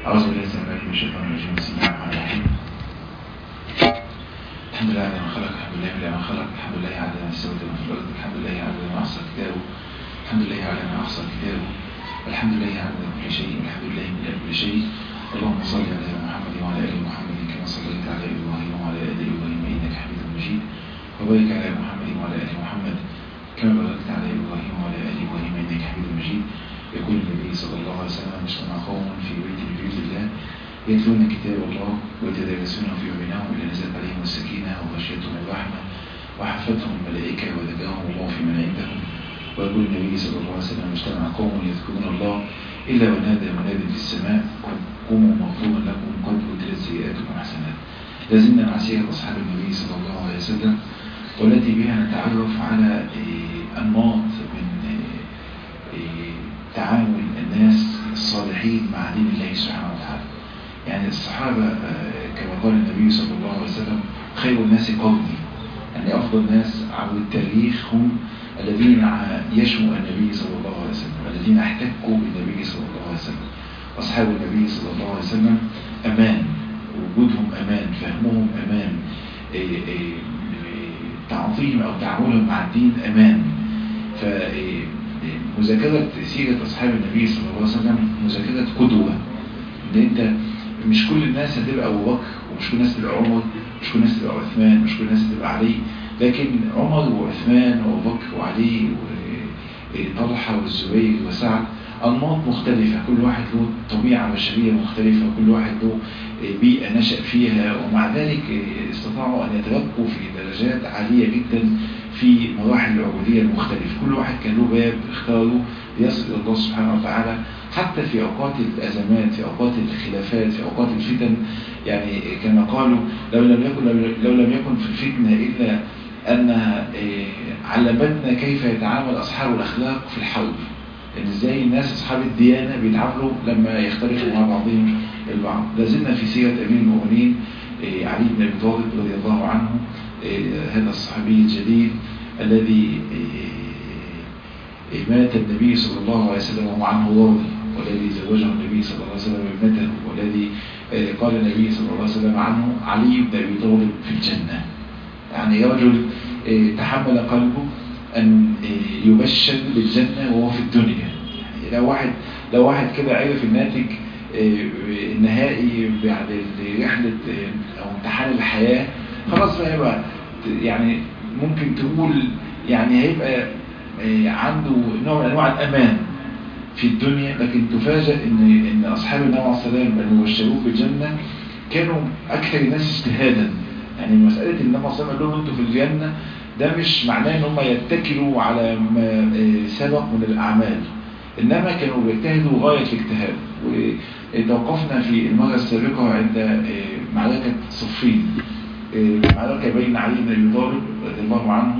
أعوذ بالله السلام عليكم من الشيطان الرجيم بسم الله الرحمن الرحيم الحمد لله على ما خلق الحمد لله على ما خلق الحمد لله على ما سوى ما في الأرض الحمد لله على ما أحصى كتابه الحمد لله على ما أحصى كتابه الحمد لله على كل شيء والحمد لله من كل شيء اللهم صل على محمد وعلى آل محمد كما صليت على إبراهيم وعلى آل إبراهيم إنك حميد مجيد وبارك على محمد وعلى آل محمد كما باركت على إبراهيم وعلى آل إبراهيم إنك حميد مجيد يقول النبي صلى الله عليه وسلم اجتمع قوم في بيت من بيوت الله يتلون كتاب الله ويتدارسونه في بينهم إلى نزلت عليهم السكينة وغشيتهم الرحمة وحفتهم الملائكة وذكرهم الله في من عندهم ويقول النبي صلى الله عليه وسلم اجتمع قوم يذكرون الله إلا ونادى مناد في السماء قد قوموا مغفورا لكم قد أدلت سيئاتكم حسنات لازلنا مع سيرة أصحاب النبي صلى الله عليه وسلم والتي بها نتعرف على أنماط من تعامل الناس الصالحين مع دين الله سبحانه وتعالى يعني الصحابة كما قال النبي صلى الله عليه وسلم خير الناس قرني يعني أفضل الناس عبر التاريخ هم الذين يشموا النبي صلى الله عليه وسلم الذين احتكوا بالنبي صلى الله عليه وسلم أصحاب النبي صلى الله عليه وسلم أمان وجودهم أمان فهمهم أمان تعظيم أو تعاملهم مع الدين أمان فمذاكرة سيرة أصحاب النبي صلى الله عليه وسلم مذاكرة قدوة إن أنت مش كل الناس هتبقى أبو بكر ومش كل الناس تبقى عمر مش كل الناس تبقى عثمان مش كل الناس تبقى علي لكن عمر وعثمان وأبو بكر وعلي وطلحة والزبير وسعد أنماط مختلفة كل واحد له طبيعة بشرية مختلفة كل واحد له بيئة نشأ فيها ومع ذلك استطاعوا أن يترقوا في درجات عالية جدا في مراحل العبودية المختلفة كل واحد كان له باب اختاره ليصل إلى الله سبحانه وتعالى حتى في أوقات الأزمات في أوقات الخلافات في أوقات الفتن يعني كما قالوا لو لم يكن لو لم يكن في الفتنة إلا أنها علمتنا كيف يتعامل أصحاب الأخلاق في الحرب ان ازاي الناس اصحاب الديانة بيتعاملوا لما يختلفوا مع بعضهم البعض لازلنا في سيرة امير المؤمنين علي بن ابي طالب رضي الله عنه هذا الصحابي الجليل الذي مات النبي صلى الله عليه وسلم وهو عنه راضي والذي زوجه النبي صلى الله عليه وسلم ابنته والذي قال النبي صلى الله عليه وسلم عنه علي بن ابي طالب في الجنة يعني رجل تحمل قلبه أن يبشر بالجنة وهو في الدنيا يعني لو واحد لو واحد كده عرف الناتج النهائي بعد رحلة أو امتحان الحياة خلاص بقى يبقى يعني ممكن تقول يعني هيبقى عنده نوع من أنواع الأمان في الدنيا لكن تفاجأ ان ان اصحاب النبي عليه الصلاه والسلام المبشرون بالجنه كانوا اكثر الناس اجتهادا يعني مساله النبي عليه الصلاه والسلام قال لهم انتوا في الجنه ده مش معناه ان هم يتكلوا على ما سبق من الاعمال انما كانوا بيجتهدوا غايه الاجتهاد وتوقفنا في المره السابقه عند معركه صفين معركه بين علي بن ابي طالب رضي الله عنه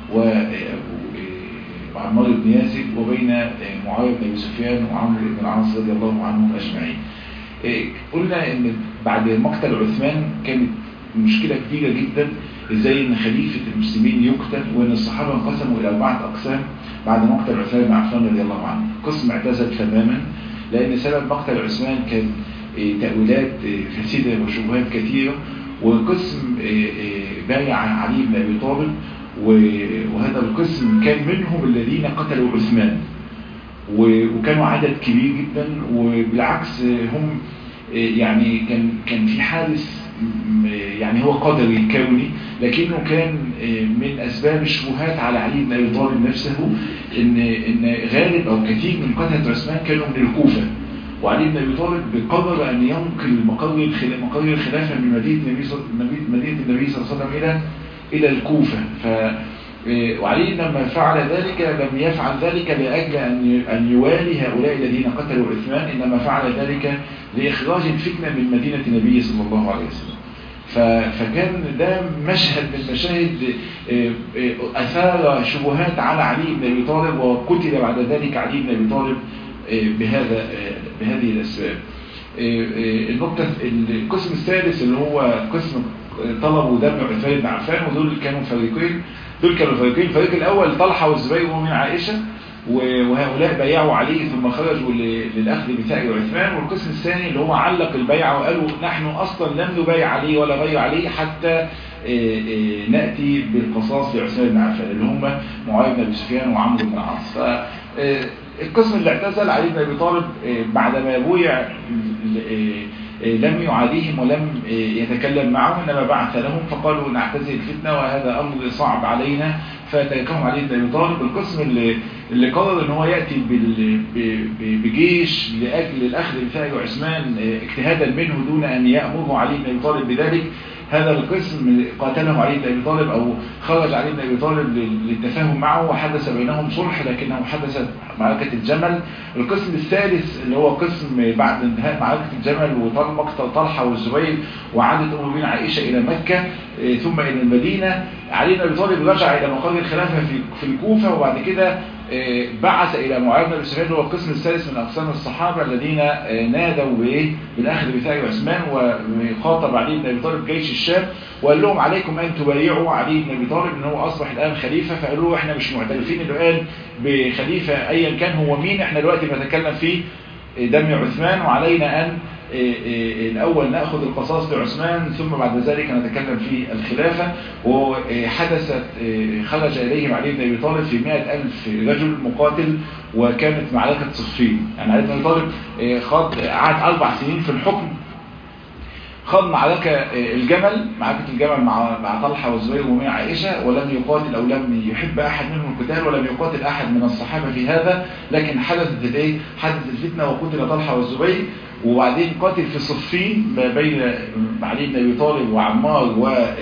وعمار بن ياسر وبين معاويه بن ابي سفيان وعمرو بن العاص رضي الله عنهم اجمعين قلنا ان بعد مقتل عثمان كانت مشكله كبيره جدا ازاي ان خليفة المسلمين يقتل وان الصحابة انقسموا الى اربعة اقسام بعد مقتل عثمان بن عفان رضي الله عنه قسم اعتزل تماما لان سبب مقتل عثمان كان تأويلات فاسدة وشبهات كثيرة وقسم بايع علي بن ابي طالب وهذا القسم كان منهم الذين قتلوا عثمان وكانوا عدد كبير جدا وبالعكس هم يعني كان كان في حادث يعني هو قدري كوني لكنه كان من أسباب الشبهات على علي بن أبي طالب نفسه إن, إن غالب أو كثير من قتلة عثمان كانوا من الكوفة وعلي بن أبي طالب قرر أن ينقل مقر مقر الخلافة من مدينة النبي صلى مدينة النبي صلى الله عليه وسلم إلى إلى الكوفة ف وعلي لما فعل ذلك لم يفعل ذلك لأجل أن أن يوالي هؤلاء الذين قتلوا عثمان إنما فعل ذلك لإخراج الفتنة من مدينة النبي صلى الله عليه وسلم فكان ده مشهد من مشاهد أثار شبهات على علي بن أبي طالب وقتل بعد ذلك علي بن أبي طالب بهذا بهذه الأسباب النقطة القسم الثالث اللي هو قسم طلبوا دم عثمان بن عفان ودول كانوا فريقين دول كانوا فريقين الفريق الأول طلحة والزبير ومن عائشة وهؤلاء بايعوا عليه ثم خرجوا للأخذ بثأر عثمان والقسم الثاني اللي هو علق البيعة وقالوا نحن أصلا لم نبايع عليه ولا غير عليه حتى نأتي بالقصاص لعثمان بن عفان اللي هم معاوية بن أبي سفيان وعمرو بن العاص القسم اللي اعتزل علي بن أبي طالب بعدما بويع لم يعاديهم ولم يتكلم معهم إنما بعث لهم فقالوا نعتزل الفتنة وهذا أمر صعب علينا فتركهم علي بن أبي طالب القسم اللي, اللي قرر ان هو يأتي بجيش لأجل الأخذ بثأر عثمان اجتهادا منه دون أن يأمره علي بن أبي طالب بذلك هذا القسم قاتله علي بن أبي طالب أو خرج علي بن أبي طالب للتفاهم معه وحدث بينهم صلح لكنه حدثت معركة الجمل القسم الثالث اللي هو قسم بعد انتهاء معركة الجمل ومقتل طلحة والزبير وعادة أم بن عائشة إلى مكة ثم إلى المدينة علي بن أبي طالب رجع إلى مقر الخلافة في الكوفة وبعد كده بعث إلى معاوية بن أبي سفيان هو القسم الثالث من أقسام الصحابة الذين نادوا بإيه بالأخذ بثأر عثمان وخاطب علي بن أبي طالب جيش الشام وقال لهم عليكم أن تبايعوا علي بن أبي طالب إن هو أصبح الآن خليفة فقالوا له إحنا مش معترفين إنه قال بخليفة أيا كان هو مين إحنا دلوقتي بنتكلم في دم عثمان وعلينا أن الأول نأخذ القصاص لعثمان ثم بعد ذلك نتكلم في الخلافة وحدثت خرج إليهم علي بن أبي طالب في مئة ألف رجل مقاتل وكانت معركة صفين يعني علي بن أبي طالب خاض قعد أربع سنين في الحكم خاض معركة الجمل معركة الجمل مع مع طلحة والزبير ومع عائشة ولم يقاتل أو لم يحب أحد منهم القتال ولم يقاتل أحد من الصحابة في هذا لكن حدثت الايه حدثت الفتنة وقتل طلحة والزبير وبعدين قاتل في صفين بين علي بن أبي طالب وعمار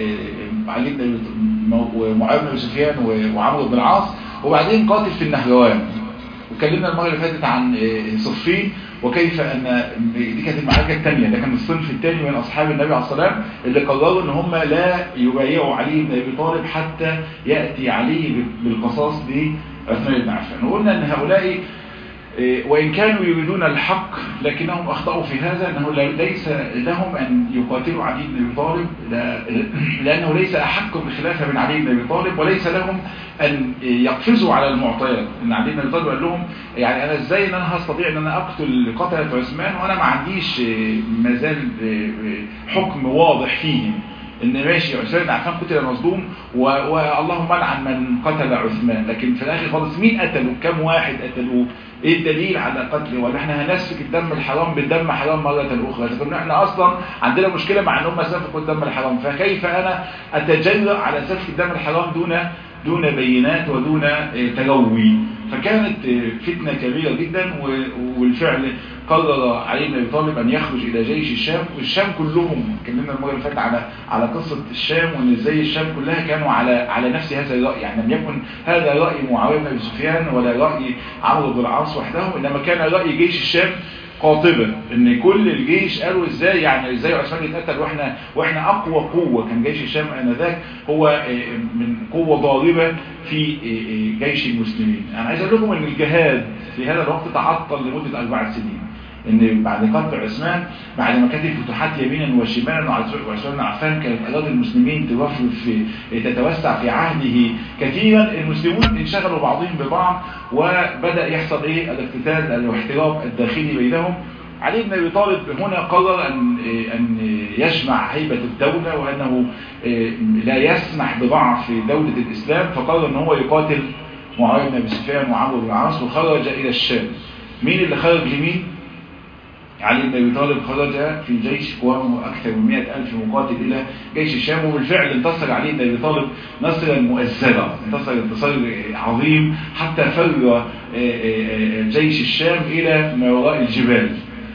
وعلي بن ومعاوية بن أبي سفيان وعمرو بن العاص وبعدين قاتل في النهروان وكلمنا المرة اللي فاتت عن صفين وكيف ان دي كانت المعركه الثانيه ده كان الصنف الثاني من اصحاب النبي عليه الصلاه والسلام اللي قرروا ان هم لا يبايعوا علي بن ابي طالب حتى ياتي عليه بالقصاص لعثمان بن عفان وقلنا ان هؤلاء وإن كانوا يريدون الحق لكنهم أخطأوا في هذا أنه ليس لهم أن يقاتلوا علي بن أبي طالب لأنه ليس أحق بالخلافة من علي بن أبي طالب وليس لهم أن يقفزوا على المعطيات أن علي بن أبي طالب قال لهم يعني أنا إزاي أن أنا هستطيع أن أنا أقتل قتلة عثمان وأنا ما عنديش مازال حكم واضح فيهم ان ماشي عثمان بن عفان قتل مظلوم واللهم لعن من قتل عثمان لكن في الاخر خالص مين قتله كم واحد قتلوه ايه الدليل على قتله ولا احنا هنسفك الدم الحرام بالدم حرام مرة اخرى اذا كنا احنا اصلا عندنا مشكلة مع ان هم سفكوا الدم الحرام فكيف انا اتجرأ على سفك الدم الحرام دون دون بينات ودون تروي فكانت فتنة كبيرة جدا والفعل قرر علي بن ابي طالب ان يخرج الى جيش الشام والشام كلهم اتكلمنا المره اللي فاتت على على قصه الشام وان ازاي الشام كلها كانوا على على نفس هذا الراي يعني لم يكن هذا راي معاويه بن ابي سفيان ولا راي عمرو بن العاص وحدهم انما كان راي جيش الشام قاطبة ان كل الجيش قالوا ازاي يعني ازاي عثمان يتقتل واحنا واحنا اقوى قوة كان جيش الشام انذاك هو من قوة ضاربة في جيش المسلمين انا عايز اقول لكم ان الجهاد في هذا الوقت تعطل لمدة اربع سنين ان بعد قتل عثمان بعد ما كانت الفتوحات يمينا وشمالا وعثمان بن عفان كانت اراضي المسلمين توفر في تتوسع في عهده كثيرا المسلمون انشغلوا بعضهم ببعض وبدا يحصل ايه الاقتتال الاحتراب الداخلي بينهم علي بن ابي طالب هنا قرر ان ان يجمع هيبه الدوله وانه لا يسمح بضعف دوله الاسلام فقرر ان هو يقاتل معاويه بن ابي سفيان وعمرو بن العاص وخرج الى الشام مين اللي خرج لمين علي بن ابي طالب خرج في جيش قوامه اكثر من 100 الف مقاتل الى جيش الشام وبالفعل انتصر علي بن ابي طالب نصرا مؤزرا انتصر انتصار عظيم حتى فر جيش الشام الى ما وراء الجبال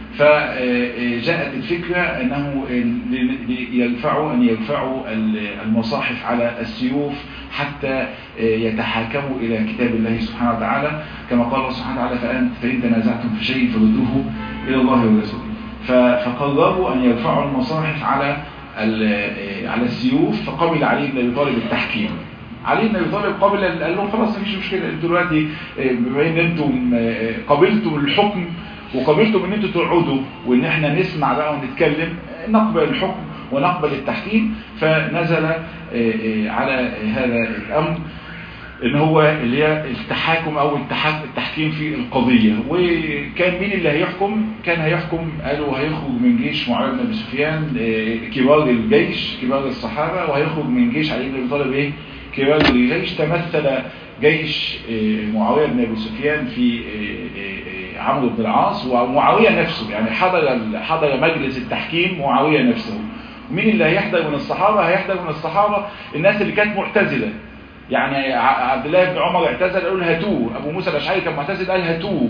فجاءت الفكرة أنه يرفعوا أن يرفعوا المصاحف على السيوف حتى يتحاكموا إلى كتاب الله سبحانه وتعالى كما قال الله سبحانه وتعالى فأنت فإن تنازعتم في شيء فردوه إلى الله ورسوله فقرروا أن يرفعوا المصاحف على على السيوف فقبل علي بن أبي طالب التحكيم علي بن ابي طالب قبل قال لهم خلاص مفيش مشكله انتوا دلوقتي بما ان انتم قبلتوا الحكم وقبلتم ان انتوا تقعدوا وان احنا نسمع بقى ونتكلم نقبل الحكم ونقبل التحكيم فنزل على هذا الامر ان هو اللي هي التحاكم او التحكيم في القضية وكان مين اللي هيحكم كان هيحكم قالوا هيخرج من جيش معاوية بن ابي سفيان كبار الجيش كبار الصحابة وهيخرج من جيش علي بن ابي طالب ايه كبار الجيش تمثل جيش معاوية بن ابي سفيان في عمرو بن العاص ومعاوية نفسه يعني حضر حضر مجلس التحكيم معاوية نفسه ومين اللي هيحضر من الصحابة هيحضر من الصحابة الناس اللي كانت معتزلة يعني عبد الله بن عمر اعتزل قال هاتوه ابو موسى الاشعري كان معتزل قال هاتوه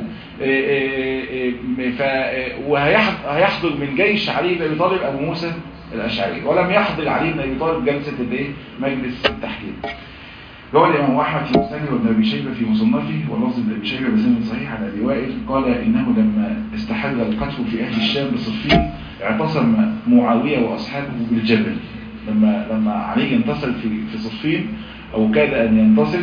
وهيحضر من جيش علي بن ابي طالب ابو موسى الاشعري ولم يحضر علي بن ابي طالب جلسه الايه مجلس التحكيم روى الامام احمد في مسنده وابن ابي شيبه في مصنفه واللفظ ابن ابي شيبه بسند صحيح عن ابي وائل قال انه لما استحل القتل في اهل الشام بصفين اعتصم معاويه واصحابه بالجبل لما لما علي انتصر في في صفين او كاد ان ينتصر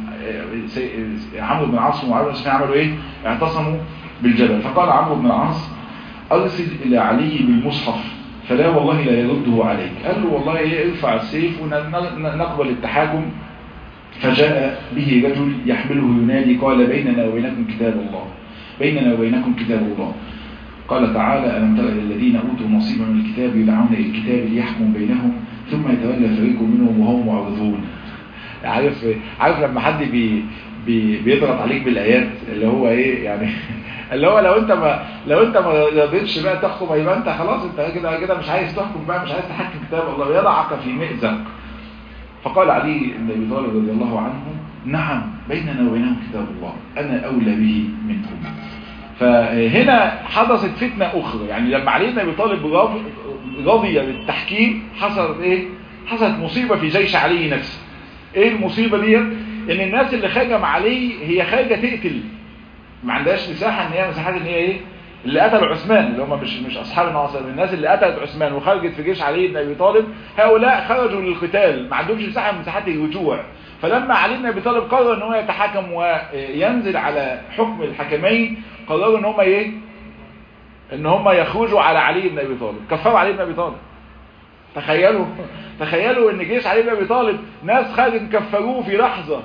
عمرو بن العاص ومعاويه بن سفيان عملوا ايه اعتصموا بالجبل فقال عمرو بن العاص ارسل الى علي بالمصحف فلا والله لا يرده عليك قال له والله ايه ارفع السيف ونقبل التحاكم فجاء به رجل يحمله ينادي قال بيننا وبينكم كتاب الله بيننا وبينكم كتاب الله قال تعالى ألم تر إلى الذين أوتوا نصيبا من الكتاب يدعون إلى الكتاب ليحكم بينهم ثم يتولى فريق منهم وهم معرضون عارف عارف لما حد بي بي بيضغط عليك بالآيات اللي هو إيه يعني اللي هو لو انت ما لو انت ما رضيتش بقى تحكم يبقى انت خلاص انت كده كده مش عايز تحكم بقى مش عايز تحكم كتاب الله يضعك في مئزق فقال علي بن ابي طالب رضي الله عنه نعم بيننا وبينهم كتاب الله انا اولى به منكم فهنا حدثت فتنة اخرى يعني لما علي بن ابي طالب رضي بالتحكيم حصلت ايه حصلت مصيبة في جيش علي نفسه ايه المصيبة دي ان الناس اللي خارجه مع علي هي خارجه تقتل ما عندهاش مساحة ان هي مساحات ان هي ايه اللي قتلوا عثمان اللي هم مش مش اصحاب الناصر الناس اللي قتلت عثمان وخرجت في جيش علي بن ابي طالب هؤلاء خرجوا للقتال ما عندهمش مساحه من مساحات الرجوع فلما علي بن ابي طالب قرر ان هو يتحكم وينزل على حكم الحكمين قرروا ان هم ايه ان هم يخرجوا على علي بن ابي طالب كفروا علي بن ابي طالب تخيلوا تخيلوا ان جيش علي بن ابي طالب ناس خارج كفروه في لحظه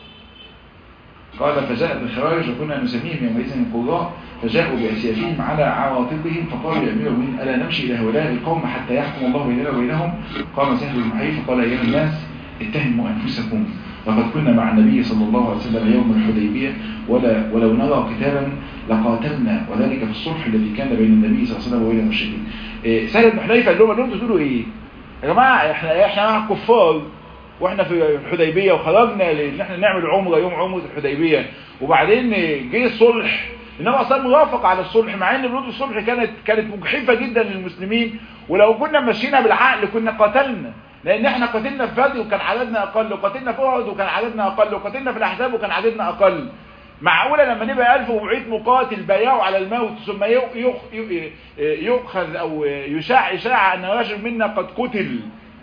قال فجاء بالخوارج وكنا نسميهم يومئذ القراء فجاءوا بأسيافهم على عواطفهم فقالوا يا أمير المؤمنين ألا نمشي إلى هؤلاء القوم حتى يحكم الله بيننا وبينهم قام سهل بن حنيفه فقال أيها الناس اتهموا أنفسكم لقد كنا مع النبي صلى الله عليه وسلم يوم الحديبية ولا ولو نرى قتالا لقاتلنا وذلك في الصلح الذي كان بين النبي صلى الله عليه وسلم وبين المشركين إيه سهل بن حنيفه قال لهم قال لهم تقولوا ايه يا جماعه احنا احنا مع الكفار واحنا في الحديبيه وخرجنا ان احنا نعمل عمره يوم عمره الحديبيه وبعدين جه الصلح انما اصلا موافق على الصلح مع ان بنود الصلح كانت كانت مجحفه جدا للمسلمين ولو كنا مشينا بالعقل كنا قتلنا لان احنا قتلنا في بدر وكان عددنا اقل وقتلنا في احد وكان عددنا اقل وقتلنا في الاحزاب وكان عددنا اقل معقوله لما نبقى 1400 مقاتل بايعوا على الموت ثم يؤخذ او يشاع اشاعه ان رجل منا قد قتل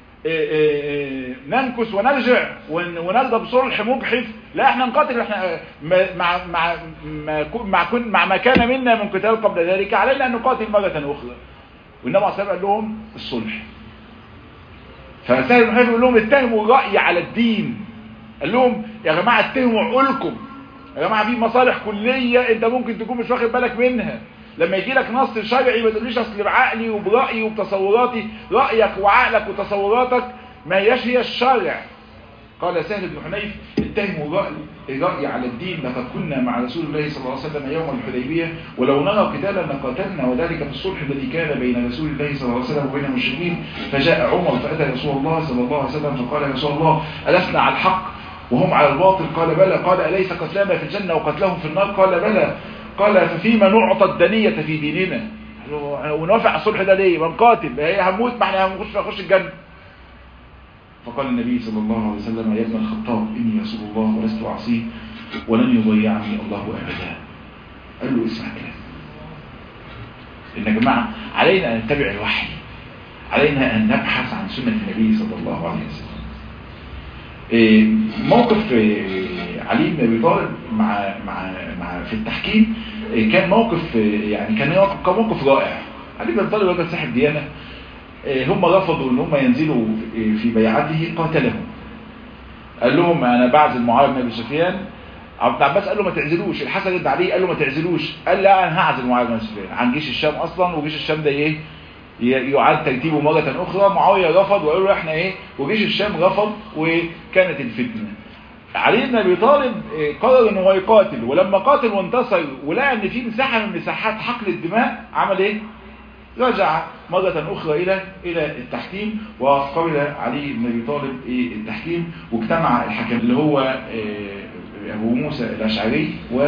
ننكس ونرجع ونرضى بصلح مجحف لا احنا نقاتل احنا مع مع مع مع, مع ما كان منا من قتال قبل ذلك علينا ان نقاتل مره اخرى وانما اصلا قال لهم الصلح فسهل بن حنيفه يقول لهم اتهموا الراي على الدين قال لهم يا جماعه اتهموا عقولكم يا جماعه في مصالح كليه انت ممكن تكون مش واخد بالك منها لما يجي لك نص شرعي ما تقوليش اصل بعقلي وبرايي وبتصوراتي رايك وعقلك وتصوراتك ما هياش هي الشرع قال سهل بن حنيف اتهموا الرأي, الرأي على الدين لقد كنا مع رسول الله صلى الله عليه وسلم يوم الحديبية ولو نرى قتالا لقاتلنا وذلك في الصلح الذي كان بين رسول الله صلى الله عليه وسلم وبين المشركين فجاء عمر فأتى رسول الله صلى الله عليه وسلم فقال يا رسول الله ألسنا على الحق وهم على الباطل قال بلى قال أليس قتلانا في الجنة وقتلهم في النار قال بلى قال ففيما نعطى الدنية في ديننا ونوافق على الصلح ده ليه ما نقاتل هي هموت ما احنا هنخش نخش الجنة فقال النبي صلى الله عليه وسلم يا ابن الخطاب إني رسول الله ولست أعصيه ولن يضيعني الله أبدا قال له اسمع كلام إن يا جماعة علينا أن نتبع الوحي علينا أن نبحث عن سنة النبي صلى الله عليه وسلم موقف علي بن ابي طالب مع مع مع في التحكيم كان موقف يعني كان كان موقف رائع علي بن ابي طالب راجل صاحب ديانه هم رفضوا ان هم ينزلوا في بيعته قاتلهم قال لهم انا بعزل معاويه بن ابي سفيان عبد العباس قال له ما تعزلوش الحسن بن علي قال له ما تعزلوش قال لا انا هعزل معاويه بن ابي سفيان عن جيش الشام اصلا وجيش الشام ده ايه يعاد ترتيبه مرة أخرى معاوية رفض وقالوا احنا ايه وجيش الشام رفض وكانت الفتنة علي بن ابي طالب قرر ان هو يقاتل ولما قاتل وانتصر ولقى ان في مساحة من مساحات حقل الدماء عمل ايه رجع مرة اخرى الى الى التحكيم وقبل علي بن ابي طالب ايه التحكيم واجتمع الحكم اللي هو ابو موسى الاشعري و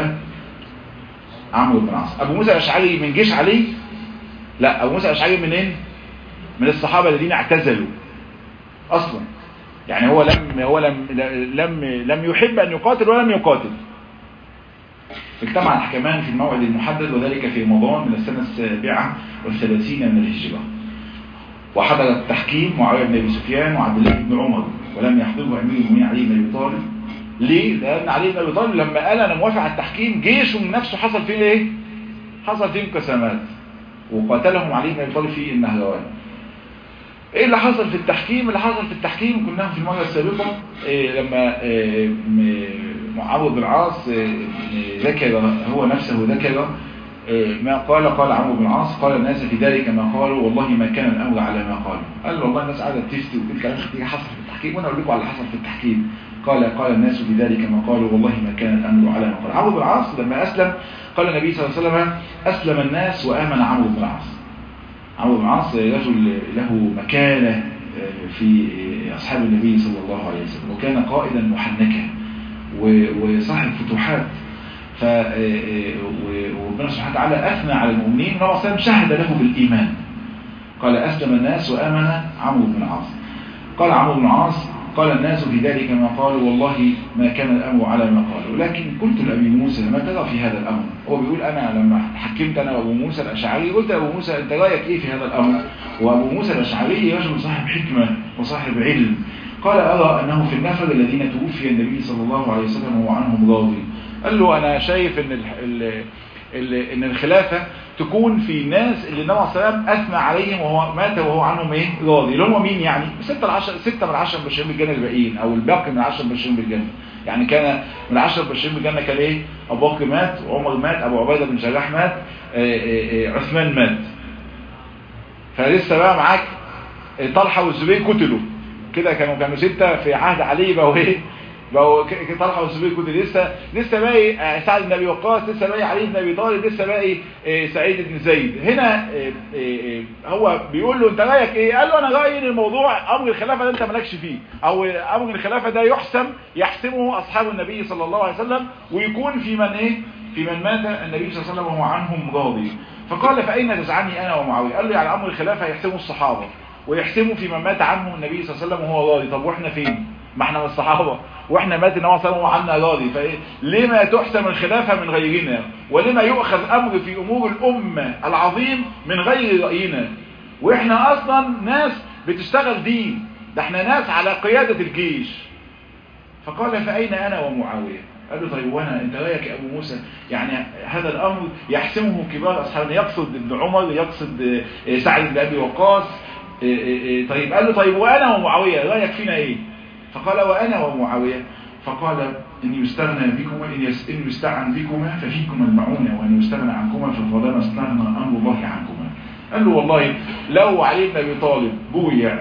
عمرو بن العاص ابو موسى الاشعري من جيش علي لا ابو موسى الاشعري منين من الصحابه الذين اعتزلوا اصلا يعني هو لم هو لم لم لم يحب ان يقاتل ولم يقاتل اجتمع الحكمان في الموعد المحدد وذلك في رمضان من السنه السابعه والثلاثين من الهجره وحضر التحكيم معاويه بن ابي سفيان وعبد الله بن عمر ولم يحضره امير المؤمنين علي بن ابي طالب ليه؟ لان علي بن ابي طالب لما قال انا موافق على التحكيم جيشه من نفسه حصل فيه ايه؟ حصل فيه انقسامات وقاتلهم علي بن ابي طالب في النهروان ايه اللي حصل في التحكيم اللي حصل في التحكيم كنا في المره السابقه إيه لما إيه عمرو بن العاص إيه ذكر هو نفسه ذكر ما قال قال عمرو بن العاص قال الناس في ذلك ما قالوا والله ما كان الامر على ما قالوا قال والله الناس قاعده تفتي وتقول كلام كتير حصل في التحكيم وانا اقول لكم على اللي حصل في التحكيم قال قال الناس في ذلك ما قالوا والله ما كان الامر على ما قال عمرو بن العاص لما اسلم قال النبي صلى الله عليه وسلم اسلم الناس وامن عمرو بن العاص عمرو بن العاص رجل له مكانه في اصحاب النبي صلى الله عليه وسلم وكان قائدا محنكا وصاحب فتوحات ف وربنا سبحانه وتعالى اثنى على المؤمنين والنبي صلى الله عليه وسلم شهد له بالايمان قال اسلم الناس وامن عمرو بن العاص قال عمرو بن العاص قال الناس في ذلك ما قالوا والله ما كان الامر على ما قالوا لكن قلت لابي موسى ما ترى في هذا الامر هو بيقول انا لما حكمت انا وابو موسى الاشعري قلت لابو موسى انت رايك ايه في هذا الامر وابو موسى الاشعري رجل صاحب حكمه وصاحب علم قال ارى انه في النفر الذين توفي النبي صلى الله عليه وسلم وهو عنهم راضي قال له انا شايف ان ال ال ال ان الخلافه تكون في ناس اللي النبي صلى الله عليه وسلم اثنى عليهم وهو مات وهو عنهم ايه راضي اللي هم مين يعني 6 ل 10 6 من 10 مبشرين بالجنه الباقيين او الباقي من 10 مبشرين بالجنه يعني كان من 10 مبشرين بالجنه كان ايه ابو بكر مات عمر مات ابو عبيده بن جراح مات آآ آآ عثمان مات فلسه بقى معاك طلحه والزبير قتلوا كده كانوا كانوا سته في عهد علي بقوا ايه بقوا طلحه والزبير كنت لسه لسه باقي سعد بن ابي وقاص لسه باقي علي بن ابي طالب لسه باقي سعيد بن زيد هنا هو بيقول له انت رايك ايه قال له انا رايي ان الموضوع امر الخلافه ده انت مالكش فيه او امر الخلافه ده يحسم يحسمه اصحاب النبي صلى الله عليه وسلم ويكون في من ايه في من مات النبي صلى الله عليه وسلم وهو عنهم راضي فقال فاين تزعني انا ومعاويه قال له يعني امر الخلافه يحسمه الصحابه ويحسمه في من مات عنه النبي صلى الله عليه وسلم وهو راضي طب واحنا فين ما احنا من الصحابه واحنا مات النبي صلى الله عليه وسلم عنا راضي فايه لما تحسم الخلافه من غيرنا ولما يؤخذ امر في امور الامه العظيم من غير راينا واحنا اصلا ناس بتشتغل دين ده احنا ناس على قياده الجيش فقال فاين انا ومعاويه قال له طيب وانا انت رايك يا ابو موسى يعني هذا الامر يحسمه كبار اصحابنا يقصد ابن عمر يقصد سعد بن ابي وقاص طيب قال له طيب وانا ومعاويه رايك فينا ايه فقال وانا ومعاويه فقال ان يستغنى بكما ان يستعن بكما ففيكما المعونه وان يستغنى عنكما فطالما استغنى امر الله عنكما قال له والله لو علي بن ابي طالب بويع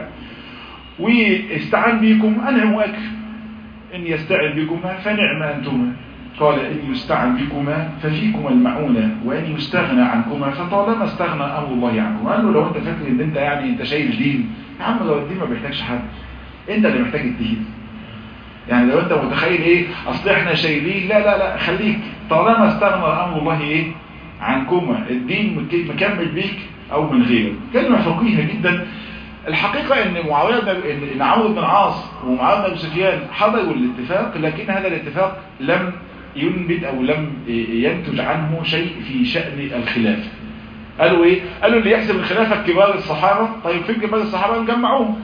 واستعان بكم انا موافق ان يستعن بكما فنعم انتما قال إن يستعن بكما ففيكما المعونة وإن يستغنى عنكما فطالما استغنى أمر الله عنكم قال له لو أنت فاكر إن أنت يعني أنت شايل دين يا عم لو الدين ما بيحتاجش حد أنت اللي محتاج الدين يعني لو أنت متخيل إيه أصل إحنا شايلين لا لا لا خليك طالما استغنى أمر الله إيه عنكما الدين مكمل بيك أو من غيرك كلمة فقيهة جدا الحقيقة ان معاوية ان عمرو بن العاص ومعاوية بن ابي سفيان حضروا الاتفاق لكن هذا الاتفاق لم ينبت او لم ينتج عنه شيء في شأن الخلافة قالوا ايه قالوا اللي يحسب الخلافة كبار الصحابة طيب فين كبار الصحابة نجمعوهم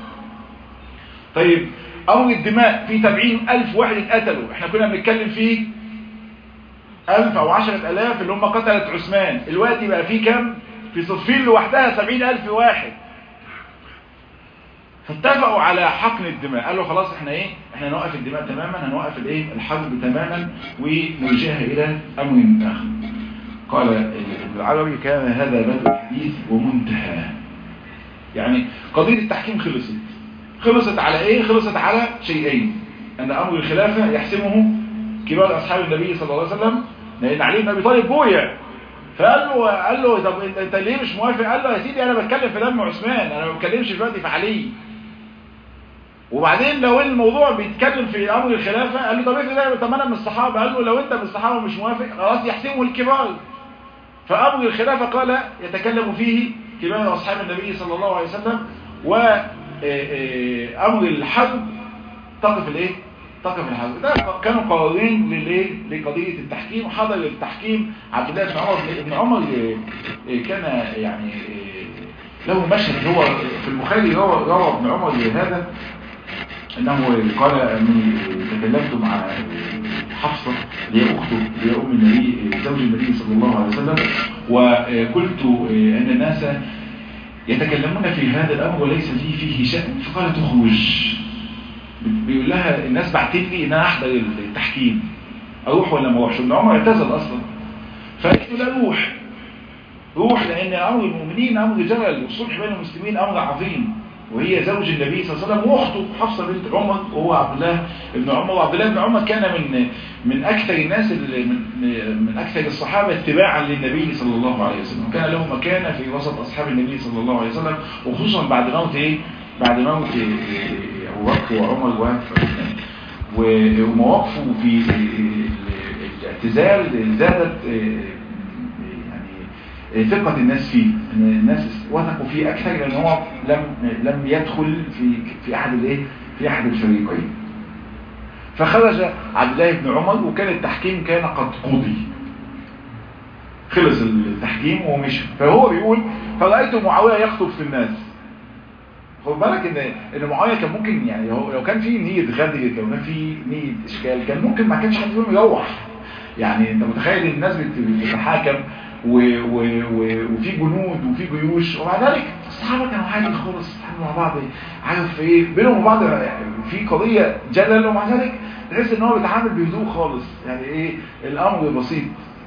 طيب امر الدماء في تبعين الف واحد اتقتلوا احنا كنا بنتكلم فيه الف او عشرة الاف اللي هم قتلت عثمان الوقت بقى فيه كم في صفين لوحدها سبعين الف واحد فاتفقوا على حقن الدماء قالوا خلاص احنا ايه احنا نوقف الدماء تماما هنوقف الايه الحرب تماما ونرجعها الى امر اخر قال ابن العربي كان هذا بدء الحديث ومنتهى يعني قضية التحكيم خلصت خلصت على ايه خلصت على شيئين ان امر الخلافة يحسمه كبار اصحاب النبي صلى الله عليه وسلم لان علي بن ابي طالب بويع فقال له قال له طب انت, انت ليه مش موافق قال له يا سيدي انا بتكلم في دم عثمان انا ما بتكلمش دلوقتي في علي وبعدين لو الموضوع بيتكلم في امر الخلافه قال له طب افرض طب انا من الصحابه قال له لو انت من الصحابه مش موافق خلاص يحسمه الكبار فامر الخلافه قال يتكلم فيه كبار اصحاب النبي صلى الله عليه وسلم وامر الحرب تقف الايه تقف الحرب ده كانوا قرارين للايه لقضيه التحكيم حضر التحكيم عبد الله بن عمر ابن عمر كان يعني له مشهد هو في البخاري روى روى ابن عمر هذا انه قال اني تكلمت مع حفصة اللي هي اخته اللي هي ام النبي زوج النبي صلى الله عليه وسلم وقلت ان الناس يتكلمون في هذا الامر وليس لي فيه شأن فقالت اخرج بيقول لها الناس بعتت لي ان انا احضر التحكيم اروح ولا ما اروحش ابن عمر اعتزل اصلا فقلت له روح روح لان امر المؤمنين امر جلل والصلح بين المسلمين امر عظيم وهي زوج النبي صلى الله عليه وسلم واخته حفصه بنت عمر وهو عبد الله بن عمر وعبد الله بن عمر كان من من اكثر الناس من من اكثر الصحابه اتباعا للنبي صلى الله عليه وسلم كان له مكانه في وسط اصحاب النبي صلى الله عليه وسلم وخصوصا بعد موت ايه بعد موت ابو بكر وعمر وعثمان ومواقفه في الاعتزال زادت ثقة الناس فيه ان الناس وثقوا فيه اكثر لان هو لم لم يدخل في في احد الايه في احد الفريقين فخرج عبد الله بن عمر وكان التحكيم كان قد قضي خلص التحكيم ومشى فهو بيقول فرأيت معاوية يخطب في الناس خد بالك ان ان معاويه كان ممكن يعني هو لو كان في نيه غدر لو كان في نيه اشكال كان ممكن ما كانش حد فيهم يروح يعني انت متخيل الناس بتتحاكم و و و وفي جنود وفي جيوش ومع ذلك الصحابه كانوا عادي خالص بيتعاملوا مع بعض عارف ايه بينهم وبعض يعني في قضيه جلل ومع ذلك تحس ان هو بيتعامل بهدوء خالص يعني ايه الامر بسيط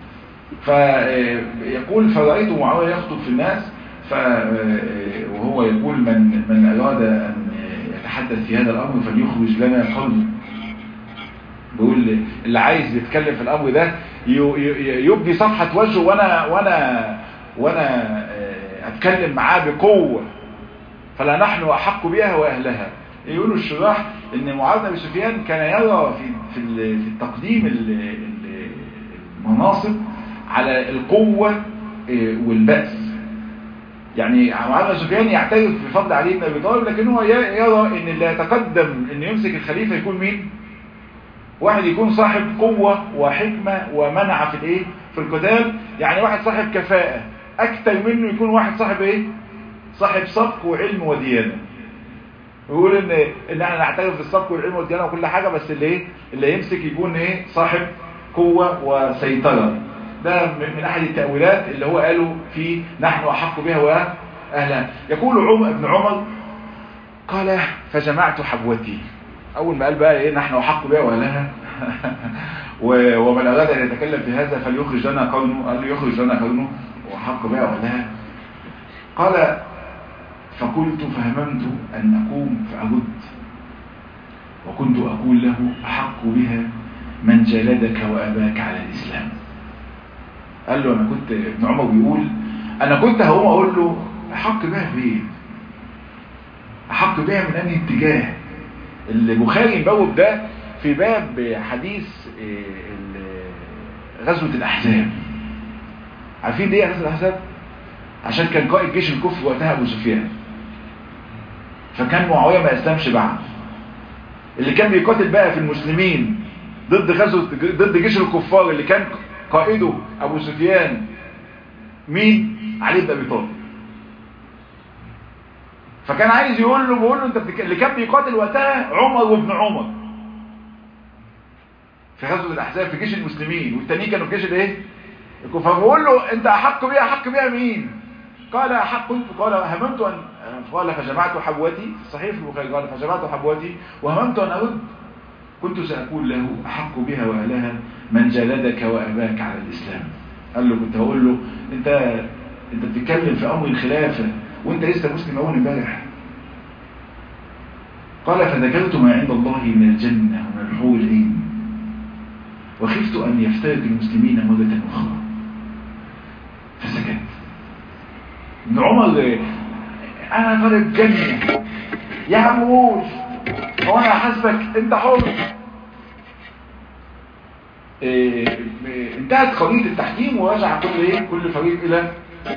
فيقول فرأيت معاويه يخطب في الناس ف وهو يقول من من اراد ان يتحدث في هذا الامر فليخرج لنا قوله بيقول اللي عايز يتكلم في الامر ده يبدي صفحة وجهه وانا وانا وانا اتكلم معاه بقوة فلا نحن احق بها واهلها يقولوا الشراح ان معاذ بن سفيان كان يرى في في في التقديم المناصب على القوة والبأس يعني معاذ بن سفيان يعترف بفضل علي بن ابي طالب لكن هو يرى ان اللي يتقدم ان يمسك الخليفة يكون مين واحد يكون صاحب قوة وحكمة ومنع في الايه في القتال يعني واحد صاحب كفاءة اكتر منه يكون واحد صاحب ايه صاحب سبق وعلم وديانة يقول ان ان احنا نعترف بالسبق والعلم والديانة وكل حاجة بس اللي ايه اللي يمسك يكون ايه صاحب قوة وسيطرة ده من احد التأويلات اللي هو قالوا في نحن احق بها واهلها يقول عمر ابن عمر قال فجمعت حبوتي اول ما قال بقى ايه نحن احق بها واهلها ومن اراد ان يتكلم في هذا فليخرج لنا قرنه قال له يخرج لنا قرنه واحق بها واهلها قال فقلت فهممت ان اقوم فارد وكنت اقول له احق بها من جلدك واباك على الاسلام قال له انا كنت ابن عمر بيقول انا كنت هقوم اقول له احق بها فين احق بها من انهي اتجاه البخاري مبوب ده في باب حديث غزوة الأحزاب عارفين ليه غزوة الأحزاب؟ عشان كان قائد جيش الكفر وقتها أبو سفيان فكان معاوية ما أسلمش بعد اللي كان بيقاتل بقى في المسلمين ضد غزوة ضد جيش الكفار اللي كان قائده أبو سفيان مين؟ علي بن أبي طالب فكان عايز يقول له بيقول له انت بتك... اللي كان بيقاتل وقتها عمر وابن عمر في غزوه الاحزاب في جيش المسلمين والتانيين كانوا في جيش الايه فبقول له انت احق بيها احق بيها مين قال احق قلت قال هممت ان قال فجمعت حبوتي في الصحيح في البخاري قال فجمعت حبوتي وهممت ان ارد كنت سأقول له أحق بها وأهلها من جلدك وأباك على الإسلام قال له كنت هقول له أنت أنت بتتكلم في أمر الخلافة وأنت لسه مسلم أول امبارح قال فذكرت ما عند الله من الجنة ومن الحور العين وخفت أن يفترق المسلمين مرة أخرى فسكت ابن عمر أنا طالب جنة يا عم قول هو أنا حاسبك أنت حر إيه انتهت قضية التحكيم ورجع كل ايه كل فريق الى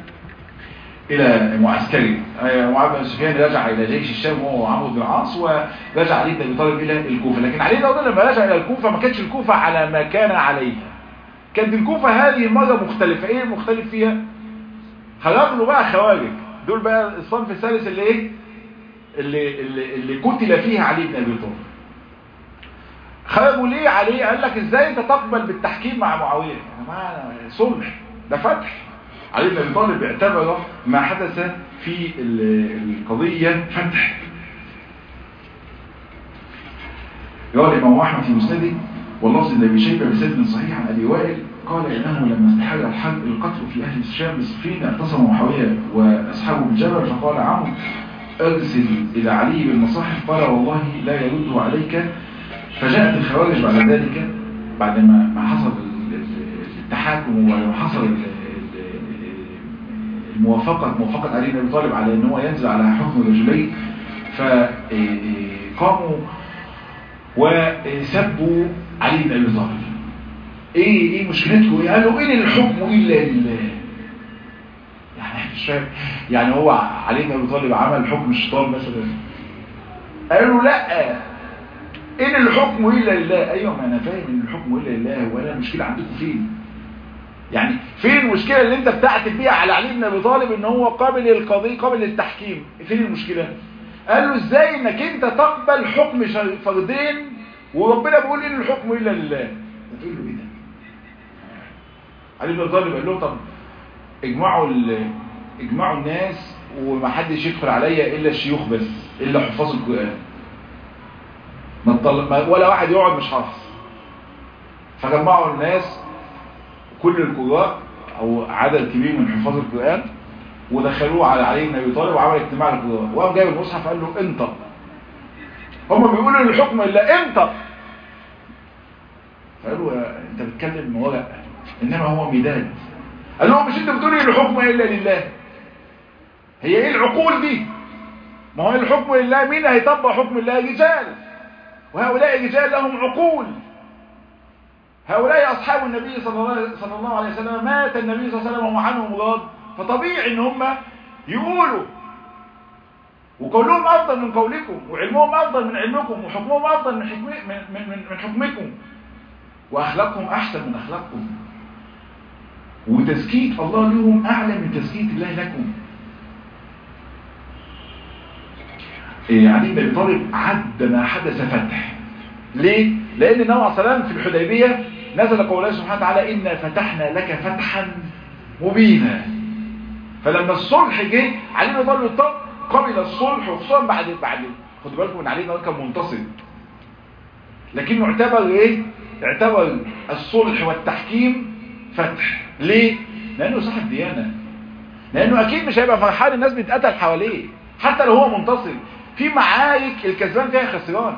الى معسكري معاذ بن سفيان رجع الى جيش الشام وهو عمرو بن العاص ورجع علي بن ابي طالب الى الكوفه لكن علي بن ابي لما رجع الى الكوفه ما كانتش الكوفه على ما كان عليها كانت الكوفه هذه المره مختلفه ايه المختلف فيها خرجوا بقى خوارج دول بقى الصنف الثالث اللي ايه اللي اللي, اللي قتل فيها علي بن ابي طالب خرجوا ليه عليه قال لك ازاي انت تقبل بالتحكيم مع معاويه يا جماعه صلح ده فتح علي بن ابي طالب اعتبر ما حدث في القضيه فتح روى الامام احمد في مسنده واللفظ الذي شيبه بسند صحيح عن ابي وائل قال انه لما استحال الحرب القتل في اهل الشام بصفين اعتصموا معاويه واصحابه بالجبل فقال عمرو ارسل الى علي بالمصاحف قال والله لا يرده عليك فجاءت الخوارج بعد ذلك بعد ما ما حصل التحاكم وما حصل الموافقة موافقة علي بن ابي طالب على ان هو ينزل على حكم الرجلين فقاموا وسبوا علي بن ابي طالب ايه ايه مشكلتكم ايه قالوا ان الحكم الا لله يعني مش فاهم يعني هو علي بن ابي طالب عمل حكم الشيطان مثلا قالوا لا ان الحكم الا لله ايوه ما انا فاهم ان الحكم الا لله ولا المشكله عندكم فين يعني فين المشكله اللي انت بتعتب بيها على علي بن ابي طالب ان هو قابل للقضيه قابل للتحكيم فين المشكله قال له ازاي انك انت تقبل حكم فردين وربنا بيقول ان الحكم الا لله تقول له ايه ده علي بن ابي طالب قال له طب اجمعوا اجمعوا الناس ومحدش يدخل عليا الا الشيوخ بس الا حفاظ القران ولا واحد يقعد مش حافظ فجمعوا الناس كل القراء او عدد كبير من حفاظ القرآن ودخلوه على علي بن ابي طالب وعمل اجتماع للقراء وقام جايب المصحف قال له انطق هم بيقولوا الحكم الا انطق فقالوا انت بتتكلم ورق انما هو مداد قال لهم مش انت بتقولي الحكم الا لله هي ايه العقول دي ما هو الحكم لله مين هيطبق حكم الله رجال وهؤلاء رجال لهم عقول هؤلاء أصحاب النبي صلى الله عليه وسلم مات النبي صلى الله عليه وسلم وعنهم راض فطبيعي ان هم يقولوا وقولهم أفضل من قولكم وعلمهم أفضل من علمكم وحكمهم أفضل من, حكم من, من, من حكمكم وأخلاقهم أحسن من أخلاقكم وتزكية الله لهم أعلى من تزكية الله لكم علي بن ابي طالب عد ما حدث فتح ليه؟ لأن النبي عليه السلام في الحديبية نزل قول الله سبحانه وتعالى إنا فتحنا لك فتحا مبينا فلما الصلح جه علي بن ابي طالب قبل الصلح وخصوصا بعد بعد خدوا بالكم ان علي بن كان منتصر لكنه اعتبر ايه؟ اعتبر الصلح والتحكيم فتح ليه؟ لأنه صاحب ديانة لأنه أكيد مش هيبقى فرحان الناس بتقتل حواليه حتى لو هو منتصر في معارك الكسبان فيها خسران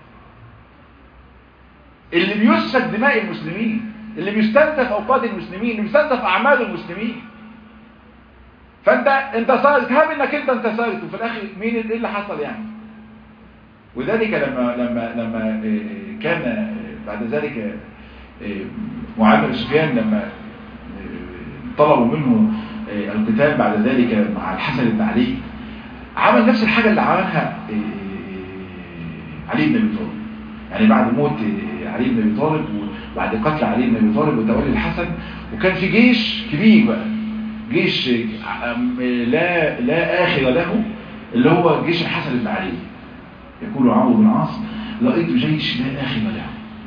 اللي بيسفك دماء المسلمين اللي بيستنزف اوقات المسلمين اللي بيستنزف اعمال المسلمين فانت انتصرت هاب انك انت انتصرت وفي الاخر مين ايه اللي حصل يعني وذلك لما لما لما كان بعد ذلك معاذ بن سفيان لما طلبوا منه القتال بعد ذلك مع الحسن بن علي عمل نفس الحاجة اللي عملها علي بن ابي طالب يعني بعد موت علي بن ابي طالب وبعد قتل علي بن ابي طالب وتولي الحسن وكان في جيش كبير بقى جيش لا لا اخر له اللي هو جيش الحسن بن علي يقول عمرو بن العاص لقيت جيش لا اخر له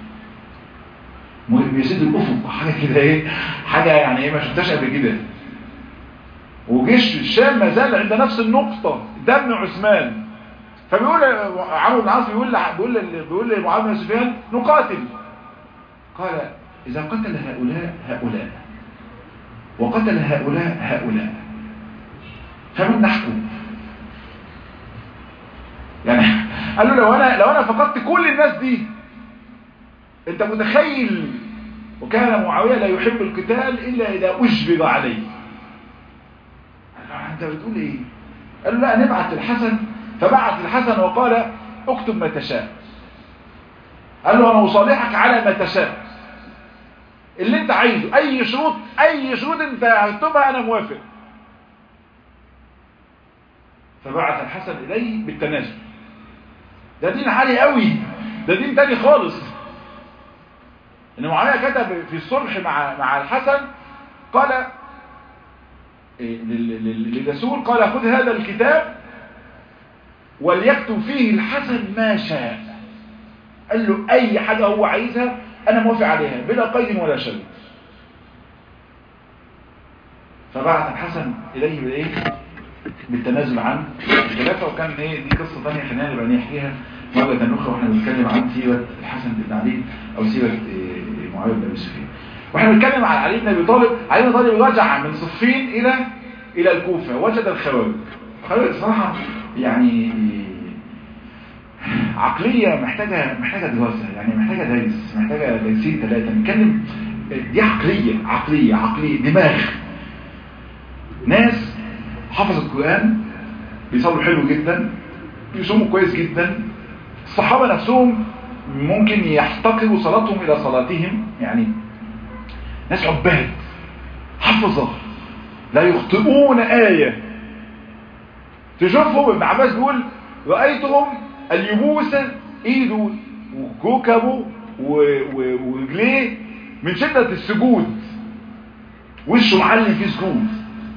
بيسد الافق حاجه كده ايه حاجه يعني ايه ما شفتهاش قبل كده وجيش الشام ما زال عند نفس النقطه دم عثمان فبيقول عمرو بن العاص بيقول بيقول بيقول لمعاويه بن سفيان نقاتل قال اذا قتل هؤلاء هؤلاء وقتل هؤلاء هؤلاء فمن نحكم يعني قال له لو انا لو انا فقدت كل الناس دي انت متخيل وكان معاويه لا يحب القتال الا اذا اجبر عليه انت بتقول ايه قال له لا نبعث الحسن فبعث الحسن وقال اكتب ما تشاء قال له انا اصالحك على ما تشاء اللي انت عايزه اي شروط اي شروط انت هتكتبها انا موافق فبعث الحسن اليه بالتنازل ده دين عالي قوي ده دين تاني خالص ان معاويه كتب في الصلح مع مع الحسن قال للرسول قال خذ هذا الكتاب وليكتب فيه الحسن ما شاء قال له اي حاجة هو عايزها انا موافق عليها بلا قيد ولا شرط فبعث الحسن اليه بالايه بالتنازل عن الخلافة وكان ايه دي قصة ثانيه خلينا نبقى نحكيها مرة اخرى واحنا بنتكلم عن سيرة الحسن بن علي او سيرة معاوية بن ابي سفيان واحنا بنتكلم عن علي بن ابي طالب علي بن طالب رجع من صفين الى الى الكوفة وجد الخوارج الخوارج صراحة يعني عقلية محتاجة محتاجة دراسة يعني محتاجة درس محتاجة درسين ثلاثة نتكلم دي عقلية عقلية عقلية دماغ ناس حفظ القرآن بيصلوا حلو جدا بيصوموا كويس جدا الصحابة نفسهم ممكن يحتقروا صلاتهم إلى صلاتهم يعني ناس عباد حفظة لا يخطئون آية تشوفهم ابن عباس بيقول رأيتهم اليبوس ايده وكوكبه ورجليه من شدة السجود وشه معلم فيه سجود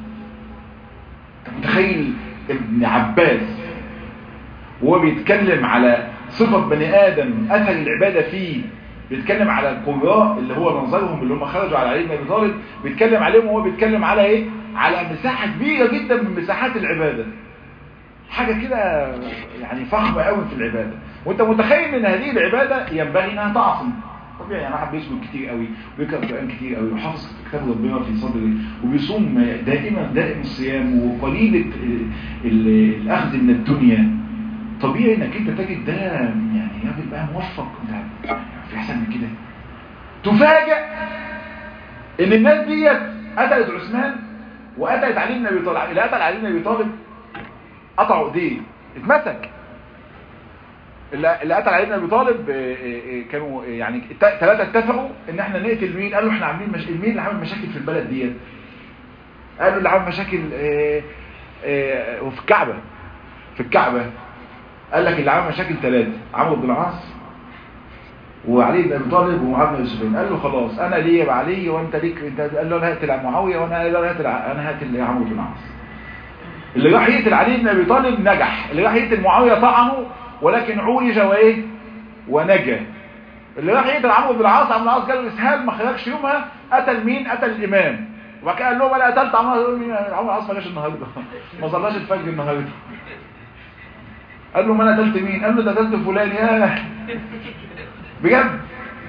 انت متخيل ابن عباس وهو بيتكلم على صفة بني آدم أثر العبادة فيه بيتكلم على القراء اللي هو نظرهم اللي هم خرجوا على علي بن ابي طالب بيتكلم عليهم وهو بيتكلم على ايه على مساحة كبيرة جدا من مساحات العبادة حاجة كده يعني فخمة قوي في العبادة وانت متخيل ان هذه العبادة ينبغي انها تعصم طبيعي يعني واحد بيسجد كتير قوي ويقرا قران كتير قوي وحافظ كتاب ربنا في صدره وبيصوم دائما دائم الصيام وقليل الاخذ من الدنيا طبيعي انك انت تجد ده يعني راجل بقى موفق ده في احسن من كده تفاجئ ان الناس ديت قتلت عثمان وقتلت علي بن ابي طالب اللي قتل علي بن ابي طالب قطعوا ايديه اتمسك اللي قتل علي بن ابي طالب كانوا يعني ثلاثه اتفقوا ان احنا نقتل مين قالوا احنا عاملين مش... مين اللي عامل مشاكل في البلد ديت قالوا اللي عامل مشاكل وفي الكعبه في الكعبه قال لك اللي عامل مشاكل ثلاثه عمرو بن العاص وعلي بن ابي طالب ومعاذ بن سفيان قال له خلاص انا ليا بعلي وانت ليك انت قال له انا هقتل معاويه وانا قال له انا هقتل انا هقتل عمرو بن العاص اللي راح يقتل علي بن ابي طالب نجح اللي راح يقتل معاويه طعنه ولكن عولج وايه ونجا اللي راح يقتل عمرو بن العاص عمرو بن العاص قال له اسهال ما خرجش يومها قتل مين قتل الامام وبعد كده قال لهم انا قتلت عمرو بن العاص ما جاش النهارده ما صلاش الفجر النهارده قال له ما انا قتلت مين قال له ده قتلت فلان ياه بجد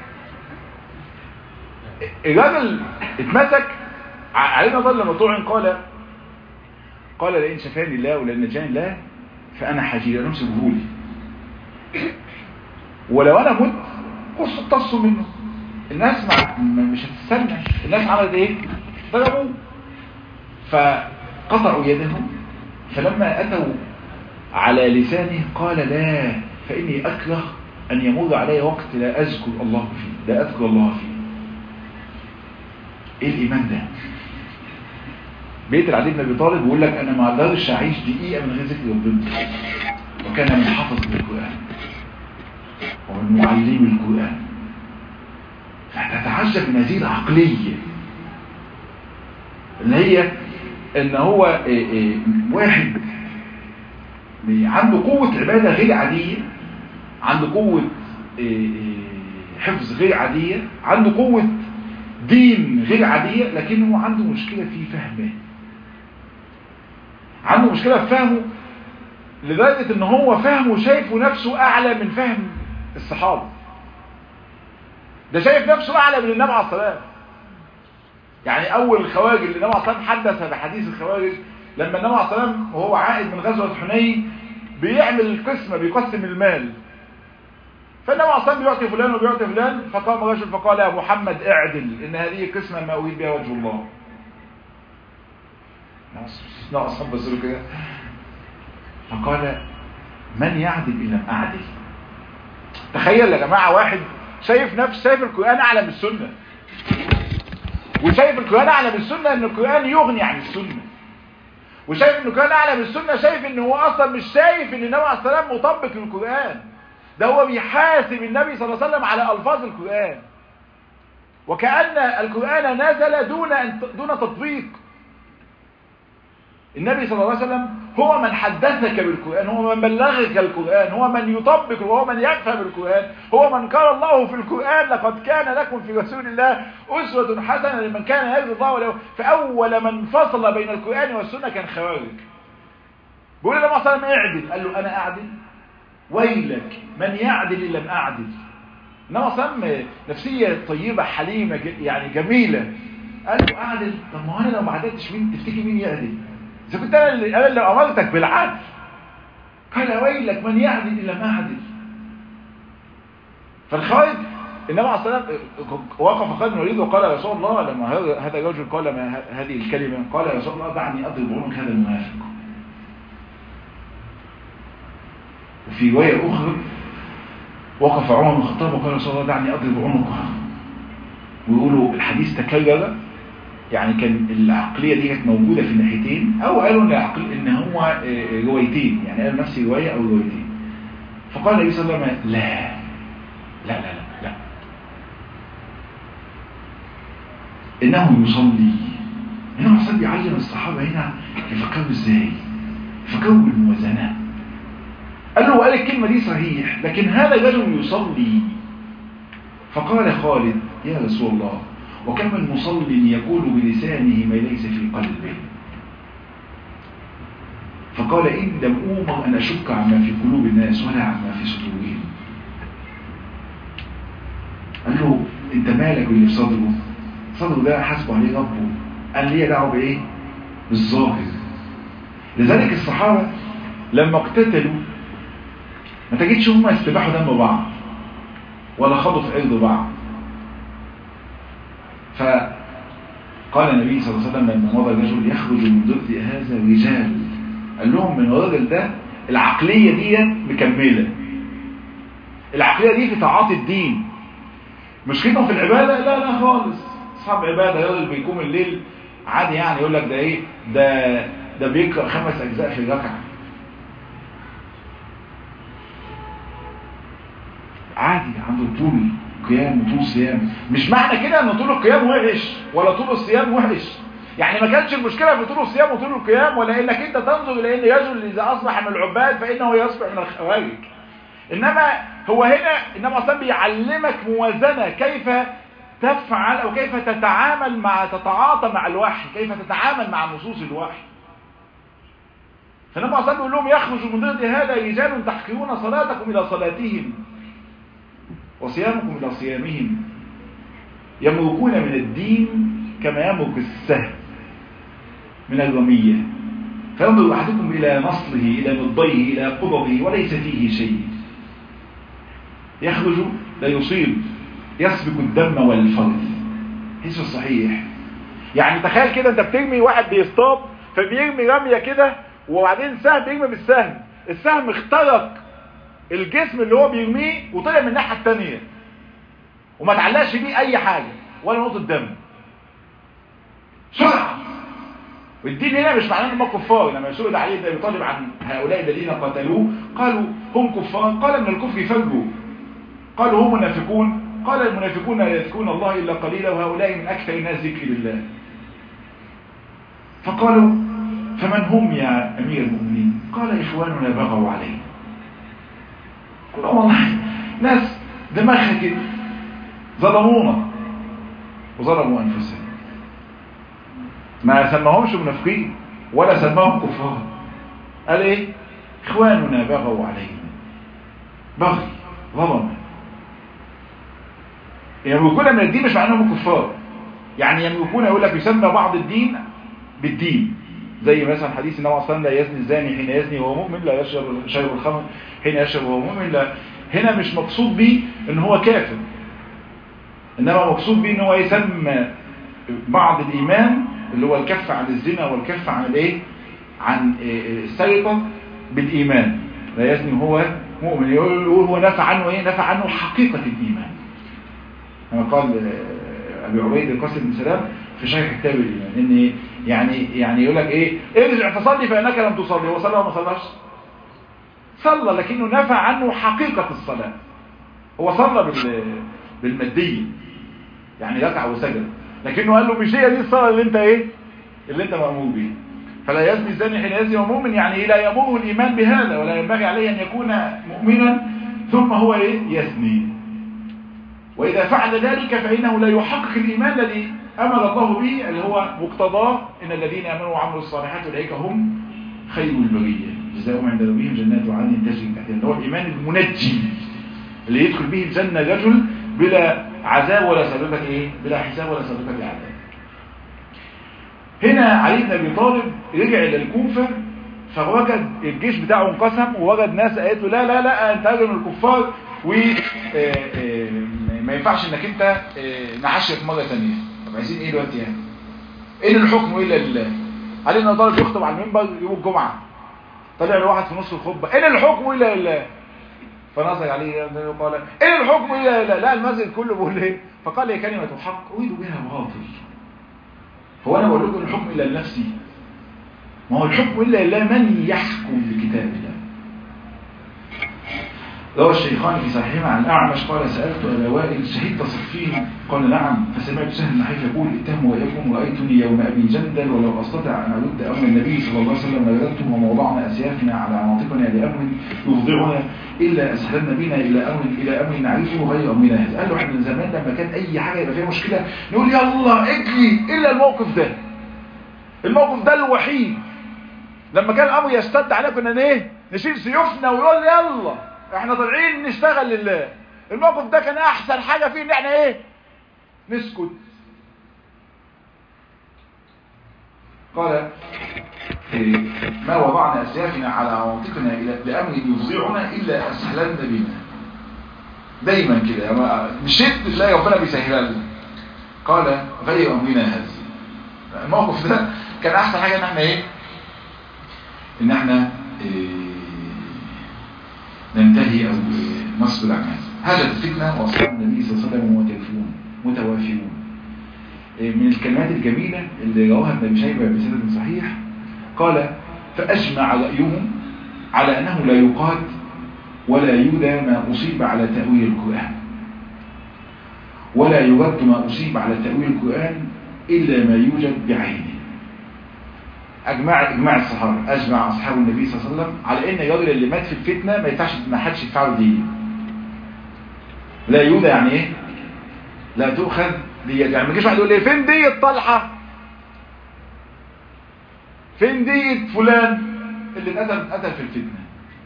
الراجل اتمسك علينا ظل لما طلع قال قال لئن شفاني الله ولئن نجاني الله فانا حجير انا امسكه لي ولو انا مت قصوا اقتصوا منه الناس مع مش هتستنى الناس عملت ايه ضربوه فقطعوا يدهم فلما اتوا على لسانه قال لا فاني اكره ان يمر علي وقت لا اذكر الله فيه لا اذكر الله فيه ايه الايمان ده بيت علي بن ابي طالب بيقول لك انا ما اقدرش اعيش دقيقه من غير ذكر ربنا وكان من حافظ القران ومن معلم القران فتتعجب من هذه العقليه اللي هي ان هو إيه إيه واحد عنده قوه عباده غير عاديه عنده قوه إيه حفظ غير عاديه عنده قوه دين غير عاديه لكنه عنده مشكله في فهمه عنده مشكلة في فهمه لدرجة ان هو فهمه شايفه نفسه اعلى من فهم الصحابة ده شايف نفسه اعلى من النبي عليه الصلاة يعني اول الخوارج اللي النبي عليه الصلاة حدث بحديث الخوارج لما النبي عليه الصلاة وهو عائد من غزوة حنين بيعمل القسمة بيقسم المال فالنبي عليه الصلاة بيعطي فلان وبيعطي فلان فقام رجل فقال يا محمد اعدل ان هذه قسمة ما اريد بها وجه الله ناقص بس كده فقال من يعدل ان لم اعدل تخيل يا جماعة واحد شايف نفسه شايف القرآن اعلى من السنة وشايف القرآن اعلى من السنة ان القرآن يغني عن السنة وشايف ان القرآن اعلى من السنة شايف ان هو اصلا مش شايف ان النبي عليه الصلاة والسلام مطبق للقرآن ده هو بيحاسب النبي صلى الله عليه وسلم على الفاظ القرآن وكأن القرآن نزل دون دون تطبيق النبي صلى الله عليه وسلم هو من حدثك بالقرآن هو من بلغك القرآن هو من يطبق وهو من يفهم القرآن هو من قال الله في القرآن لقد كان لكم في رسول الله أسوة حسنة لمن كان يرجو الله وله فأول من فصل بين القرآن والسنة كان خوارج بيقول النبي صلى الله عليه وسلم اعدل قال له أنا أعدل ويلك من يعدل إن لم أعدل النبي صلى الله عليه وسلم نفسية طيبة حليمة يعني جميلة قال له أعدل طب ما أنا لو ما عدلتش مين تفتكر مين يعدل إذا كنت أنا اللي, أنا اللي أمرتك بالعدل قال ويلك من يعدل إلا ما عدل فالخارج النبي عليه الصلاة والسلام وقف خالد بن الوليد وقال يا رسول الله لما هذا الرجل قال ما هذه الكلمة قال يا رسول الله دعني أضرب عنق هذا المنافق وفي رواية أخرى وقف عمر بن الخطاب وقال يا رسول الله دعني أضرب عنقه ويقولوا الحديث تكرر يعني كان العقلية دي كانت موجودة في الناحيتين او قالوا ان العقل ان هو روايتين يعني قالوا نفس رواية او روايتين فقال النبي صلى الله عليه وسلم لا لا لا لا لا انه يصلي انه يصلي يعلم الصحابة هنا يفكروا ازاي يفكروا بالموازنة قال له وقال الكلمة دي صحيح لكن هذا الرجل يصلي فقال خالد يا رسول الله وكم من مصل يقول بلسانه ما ليس في قلبه فقال إن لم أؤمر أن أشك عما في قلوب الناس ولا عما في صدورهم قال له انت مالك باللي في صدره صدره ده حسبه عليه ربه قال لي دعوه بايه بالظاهر لذلك الصحابة لما اقتتلوا ما تجدش هم يستباحوا دم بعض ولا خضوا في عرض بعض فقال النبي صلى الله عليه وسلم لما مضى الرجل يخرج من ضد هذا رجال قال لهم من الراجل ده العقلية دي مكملة العقلية دي في تعاطي الدين مشكلتهم في العبادة لا لا خالص اصحاب عبادة راجل بيقوم الليل عادي يعني يقول لك ده ايه ده ده بيقرأ خمس اجزاء في الركعة عادي عنده طول قيام وطول صيام مش معنى كده ان طول القيام وحش ولا طول الصيام وحش يعني ما كانش المشكلة في طول الصيام وطول القيام ولا انك انت تنظر الى ان رجل اذا اصبح من العباد فانه يصبح من الخوارج انما هو هنا انما اصلا بيعلمك موازنة كيف تفعل او كيف تتعامل مع تتعاطى مع الوحي كيف تتعامل مع نصوص الوحي فلما اصلا بيقول لهم يخرج من ضد هذا رجال تحقرون صلاتكم الى صلاتهم وصيامكم إلى صيامهم يمرقون من الدين كما يمرق السهم من الرمية فينظر أحدكم إلى نصله إلى مضيه إلى قبضه وليس فيه شيء يخرج لا يصيب يسبق الدم والفرث حيث الصحيح يعني تخيل كده انت بترمي واحد بيصطاد فبيرمي رمية كده وبعدين سهم بيرمي بالسهم السهم اخترق الجسم اللي هو بيرميه وطلع من الناحيه الثانيه وما تعلقش بيه اي حاجه ولا نقطه دم سرعه والدين هنا مش معناه ان هم كفار لما سئل علي بن ابي طالب عن هؤلاء الذين قتلوه قالوا هم كفار قال من الكفر فجوا قالوا هم منافقون قال المنافقون لا يذكرون الله الا قليلا وهؤلاء من اكثر الناس ذكر لله فقالوا فمن هم يا امير المؤمنين قال اخواننا بغوا علينا والله ناس دماغها كده ظلمونا وظلموا انفسهم ما سماهمش منافقين ولا سماهم كفار قال ايه إخواننا بغوا علينا بغي ظلم يملكون من الدين مش معناهم كفار يعني يملكون يقول لك يسمى بعض الدين بالدين زي مثلا حديث النبي صلى الله عليه وسلم لا يزني الزاني حين يزني وهو مؤمن لا يشرب شرب الخمر حين يشرب وهو مؤمن لا هنا مش مقصود به ان هو كافر انما مقصود به ان هو يسمى بعض الايمان اللي هو الكف عن الزنا والكف عن الايه عن السرقه بالايمان لا يزني وهو مؤمن يقول هو نفى عنه ايه نفى عنه حقيقه الايمان كما قال ابي عبيد القاسم بن سلام في شرح كتاب الايمان ان يعني يعني يقول لك ايه ارجع فصلي فانك لم تصلي هو صلى ولا ما صلاش صلى لكنه نفى عنه حقيقه الصلاه هو صلى بالماديه يعني ركع وسجد لكنه قال له مش هي دي الصلاه اللي انت ايه اللي انت مامور بيها فلا يزني الزاني حين يزني ومؤمن يعني لا يامره الايمان بهذا ولا ينبغي عليه ان يكون مؤمنا ثم هو ايه يزني وإذا فعل ذلك فإنه لا يحقق الإيمان الذي أمر الله به اللي هو مقتضاه إن الذين آمنوا وعملوا الصالحات أولئك هم خير البرية جزاؤهم عند ربهم جنات عدن تجري تحتها اللي هو الإيمان المنجي اللي يدخل به الجنة رجل بلا عذاب ولا سابقة إيه بلا حساب ولا سابقة عذاب هنا علي بن أبي طالب رجع إلى الكوفة فوجد الجيش بتاعه انقسم ووجد ناس قالت له لا لا لا انت راجل من الكفار و ما ينفعش انك انت نعشرك مرة ثانية طب عايزين ايه دلوقتي يعني ايه الحكم الا لله علينا طالب يخطب على المنبر يوم الجمعة طلع له واحد في نص الخطبة ايه الحكم الا لله فنظر عليه قال ايه الحكم الا لله لا المسجد كله بيقول ايه فقال هي كلمة حق اريد بها باطل هو انا بقول لكم الحكم الا لنفسي ما هو الحكم الا لله من يحكم بكتاب الله روى الشيخان في صحيحهما عن الأعمش قال سألت أبا وائل شهدت صفين قال نعم فسمعت سهل بن حيث يقول اتهم وإياكم رأيتني يوم أبي جندل ولو أستطع أن أرد أمر النبي صلى الله عليه وسلم لردته وموضعنا أسيافنا على عاتقنا لأمر يفضعنا إلا أسهلنا بنا إلى أمر إلى أمر نعرفه غير أمرنا هذا قال له احنا من زمان لما كان أي حاجة يبقى فيها مشكلة نقول يلا اجري إلا الموقف ده الموقف ده الوحيد لما كان الأمر يشتد علينا كنا ايه نشيل سيوفنا ويقول يلا احنا طالعين نشتغل لله الموقف ده كان احسن حاجة فيه ان احنا ايه نسكت قال إيه ما وضعنا اسيافنا على عواتقنا لامر يفضعنا الا اسهلنا بنا دايما كده مشيت تلاقي ربنا بيسهلها لنا قال غير امرنا هذا الموقف ده كان احسن حاجة ان احنا ايه ان احنا إيه ننتهي أو نصبر عن هذا هذا الفتنة وأصحاب النبي صلى الله عليه وسلم متوافرون متوافرون من الكلمات الجميلة اللي رواها ابن شيبة بسند صحيح قال فأجمع رأيهم على أنه لا يقاد ولا يودى ما أصيب على تأويل القرآن ولا يرد ما أصيب على تأويل القرآن إلا ما يوجد بعينه اجماع اجماع الصحابه اجمع اصحاب النبي صلى الله عليه وسلم على ان الراجل اللي مات في الفتنه ما ينفعش ما حدش يدفع له ديه لا يودى يعني ايه لا تؤخذ ديه يعني ما يجيش واحد يقول لي فين ديه طلحه فين ديه فلان اللي اتقتل اتقتل في الفتنه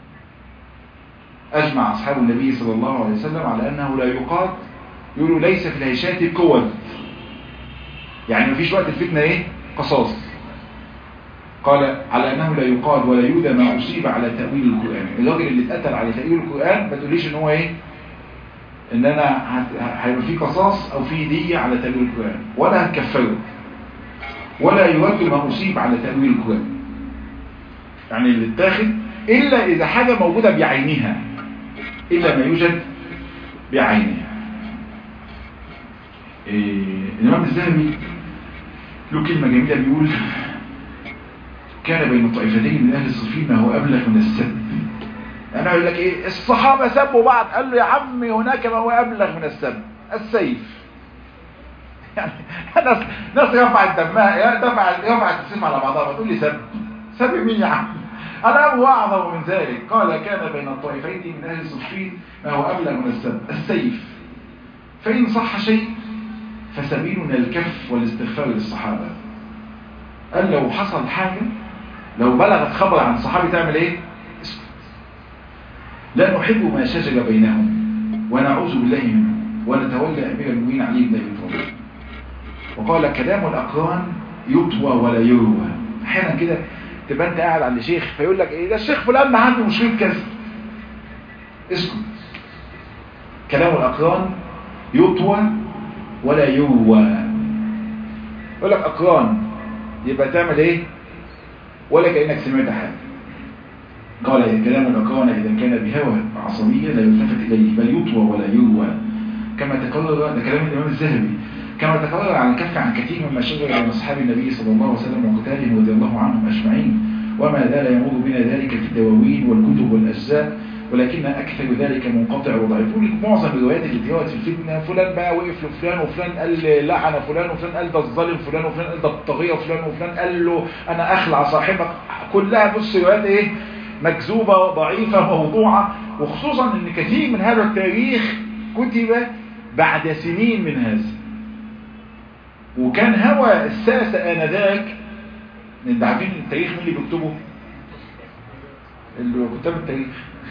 اجمع اصحاب النبي صلى الله عليه وسلم على انه لا يقاد يقولوا ليس في الهيشات قوة يعني مفيش وقت الفتنه ايه قصاص قال على أنه لا يقاد ولا يودى ما أصيب على تأويل القرآن الراجل اللي اتقتل على تأويل القرآن ما تقوليش ان هو ايه ان انا هيبقى في قصاص او في دية على تأويل القرآن ولا هتكفره ولا يرد ما أصيب على تأويل القرآن يعني اللي اتاخد إلا إذا حاجة موجودة بعينها إلا ما يوجد بعينها إيه الإمام الذهبي له كلمة جميلة بيقول كان بين الطائفتين من أهل الصفين ما هو أبلغ من السب أنا أقول لك إيه الصحابة سبوا بعض قال له يا عمي هناك ما هو أبلغ من السب السيف يعني ناس ناس رفعت دمها دفعت رفعت السيف على بعضها ما تقول لي سب سب مين يا عم أنا هو أعظم من ذلك قال كان بين الطائفتين من أهل الصفين ما هو أبلغ من السب السيف فإن صح شيء فسبيلنا الكف والاستغفار للصحابة قال لو حصل حاجة لو بلغت خبر عن صحابي تعمل ايه اسكت لا نحب ما شجر بينهم ونعوذ بالله منه ونتولى أمير المؤمنين علي بن أبي طالب وقال كلام الأقران يطوى ولا يروى أحيانا كده تبقى أنت قاعد عند شيخ فيقول لك إيه ده الشيخ فلان ما عنده مشكلة كذا اسكت كلام الأقران يطوى ولا يروى يقول لك أقران يبقى تعمل إيه ولا كأنك سمعت حاجة قال كلام الأقران إذا كان بهوى عصبية لا يلتفت إليه بل يطوى ولا يروى كما تكرر ده كلام الإمام الذهبي كما تكرر عن الكف عن كثير مما شجر عن أصحاب النبي صلى الله عليه وسلم وقتالهم رضي الله عنهم أجمعين وما زال يمر بنا ذلك في الدواوين والكتب والأجزاء ولكن أكثر ذلك منقطع وضعيف معظم الروايات اللي اتروت في الفتنة فلان بقى وقف لفلان وفلان قال لعن فلان وفلان قال ده الظالم فلان وفلان قال ده الطغية وفلان وفلان قال له أنا أخلع صاحبك كلها بص روايات إيه مكذوبة ضعيفة موضوعة وخصوصا ان كثير من هذا التاريخ كتب بعد سنين من هذا وكان هوى الساسة آنذاك انت عارفين التاريخ مين اللي بيكتبه اللي كتاب التاريخ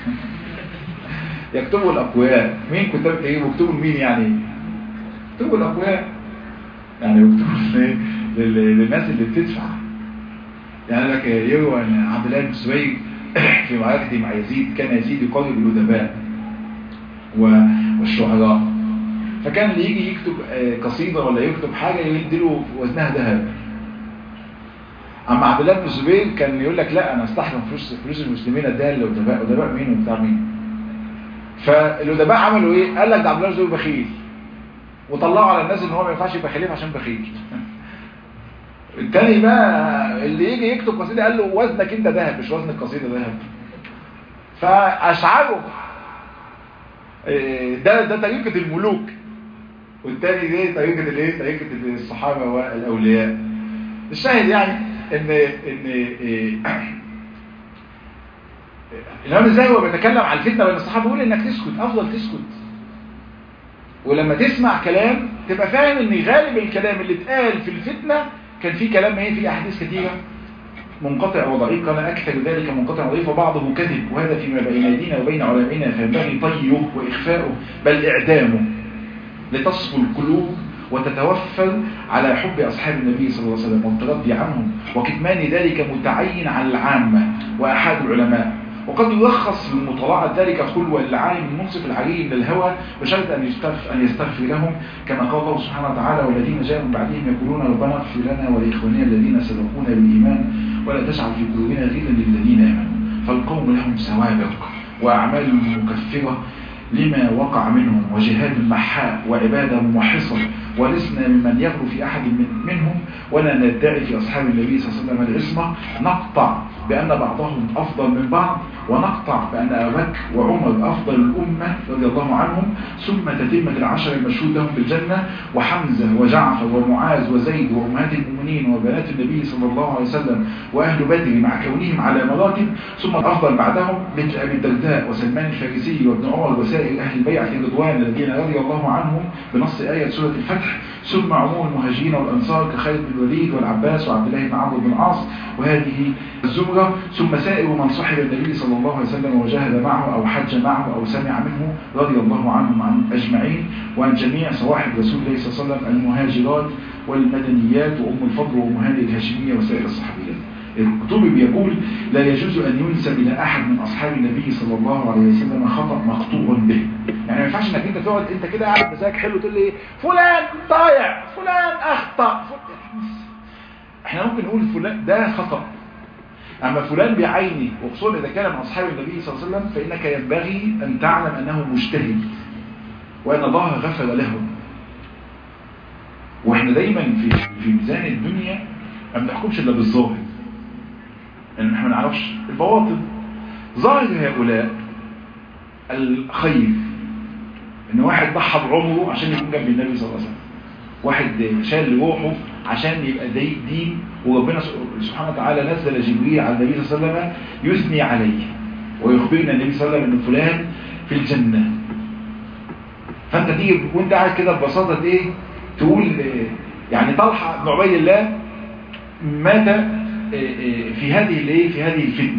يكتبوا الأقوياء مين كتاب التاريخ بيكتبوا لمين يعني يكتبوا الأقوياء يعني يكتبوا للناس اللي بتدفع يعني لك يروى ان عبد الله بن سويد في معركته مع يزيد كان يزيد يقرب الأدباء والشعراء فكان اللي يجي يكتب قصيدة ولا يكتب حاجة يديله وزنها ذهب أما عبد الله بن الزبير كان يقول لك لا أنا استحرم فلوس فلوس المسلمين اديها للأدباء أدباء مين وبتاع مين فالأدباء عملوا إيه؟ قال لك ده عبد الله الزبير بخيل وطلعوا على الناس إن هو ما ينفعش يبقى خليفة عشان بخيل التاني بقى اللي يجي يكتب قصيدة قال له وزنك انت ذهب مش وزن القصيدة ذهب فأشعره ده ده طريقة الملوك والتاني دي طريقة الايه طريقة الصحابة والأولياء الشاهد يعني ان ان الإمام ازاي هو بيتكلم عن الفتنة بين الصحابة بيقول انك تسكت افضل تسكت ولما تسمع كلام تبقى فاهم ان غالب الكلام اللي اتقال في الفتنة كان في كلام ايه في احاديث كثيره منقطع وضعيف قال اكثر ذلك منقطع وضعيف وبعضه كذب وهذا فيما بين ايدينا وبين علمائنا فينبغي طيه واخفاؤه بل اعدامه لتصفو القلوب وتتوفر على حب اصحاب النبي صلى الله عليه وسلم والترضي عنهم وكتمان ذلك متعين على العامه واحد العلماء وقد يلخص من مطالعة ذلك خلوة للعالم المنصف العلي من الهوى بشرط أن يستغفر, أن يستغفر لهم كما قال الله سبحانه وتعالى والذين جاءوا من بعدهم يقولون ربنا اغفر لنا ولإخواننا الذين سبقونا بالإيمان ولا تجعل في قلوبنا غلا للذين آمنوا فالقوم لهم سوابق وأعمال مكفرة لما وقع منهم وجهاد محاء وعبادة موحصة ولسنا ممن يغلو في أحد من منهم ولا ندعي في أصحاب النبي صلى الله عليه وسلم العصمة نقطع بأن بعضهم أفضل من بعض ونقطع بأن أبو بكر وعمر أفضل الأمة رضي الله عنهم ثم تتمة العشر المشهود لهم بالجنة وحمزة وجعفر ومعاذ وزيد وأمهات المؤمنين وبنات النبي صلى الله عليه وسلم وأهل بدر مع كونهم على مراتب ثم الأفضل بعدهم مثل أبي الدرداء وسلمان الفارسي وابن عمر وسائر أهل البيعة الرضوان الذين رضي الله عنهم بنص آية سورة الفتح ثم عموم المهاجرين والأنصار كخالد بن الوليد والعباس وعبد الله بن عمرو بن العاص وهذه الزمرة ثم سائر من صحب النبي صلى الله عليه وسلم وجاهد معه أو حج معه أو سمع منه رضي الله عنهم عن أجمعين وعن جميع صواحب رسول الله صلى الله عليه وسلم المهاجرات والمدنيات وأم الفضل وأمهات الهاشمية وسائر الصحابيات الكتب بيقول لا يجوز أن ينسب إلى أحد من أصحاب النبي صلى الله عليه وسلم خطأ مقطوع به يعني ما ينفعش انك انت تقعد انت كده قاعد مزاج حلو تقول لي فلان ضايع فلان أخطأ فلان. احنا ممكن نقول فلان ده خطأ أما فلان بعينه وخصوصا إذا كان من أصحاب النبي صلى الله عليه وسلم فإنك ينبغي أن تعلم أنه مجتهد وأن الله غفر له وإحنا دايما في في ميزان الدنيا ما بنحكمش إلا بالظاهر لأن احنا ما نعرفش البواطن ظاهر هؤلاء الخير إن واحد ضحى بعمره عشان يكون جنب النبي صلى الله عليه وسلم واحد شال روحه عشان يبقى دي دين وربنا سبحانه وتعالى نزل جبريل على النبي صلى الله عليه وسلم يثني عليه ويخبرنا النبي صلى الله عليه وسلم ان فلان في الجنة فانت تيجي وانت قاعد كده ببساطة ايه تقول يعني طلحة بن عبيد الله مات في هذه الايه في هذه الفتنة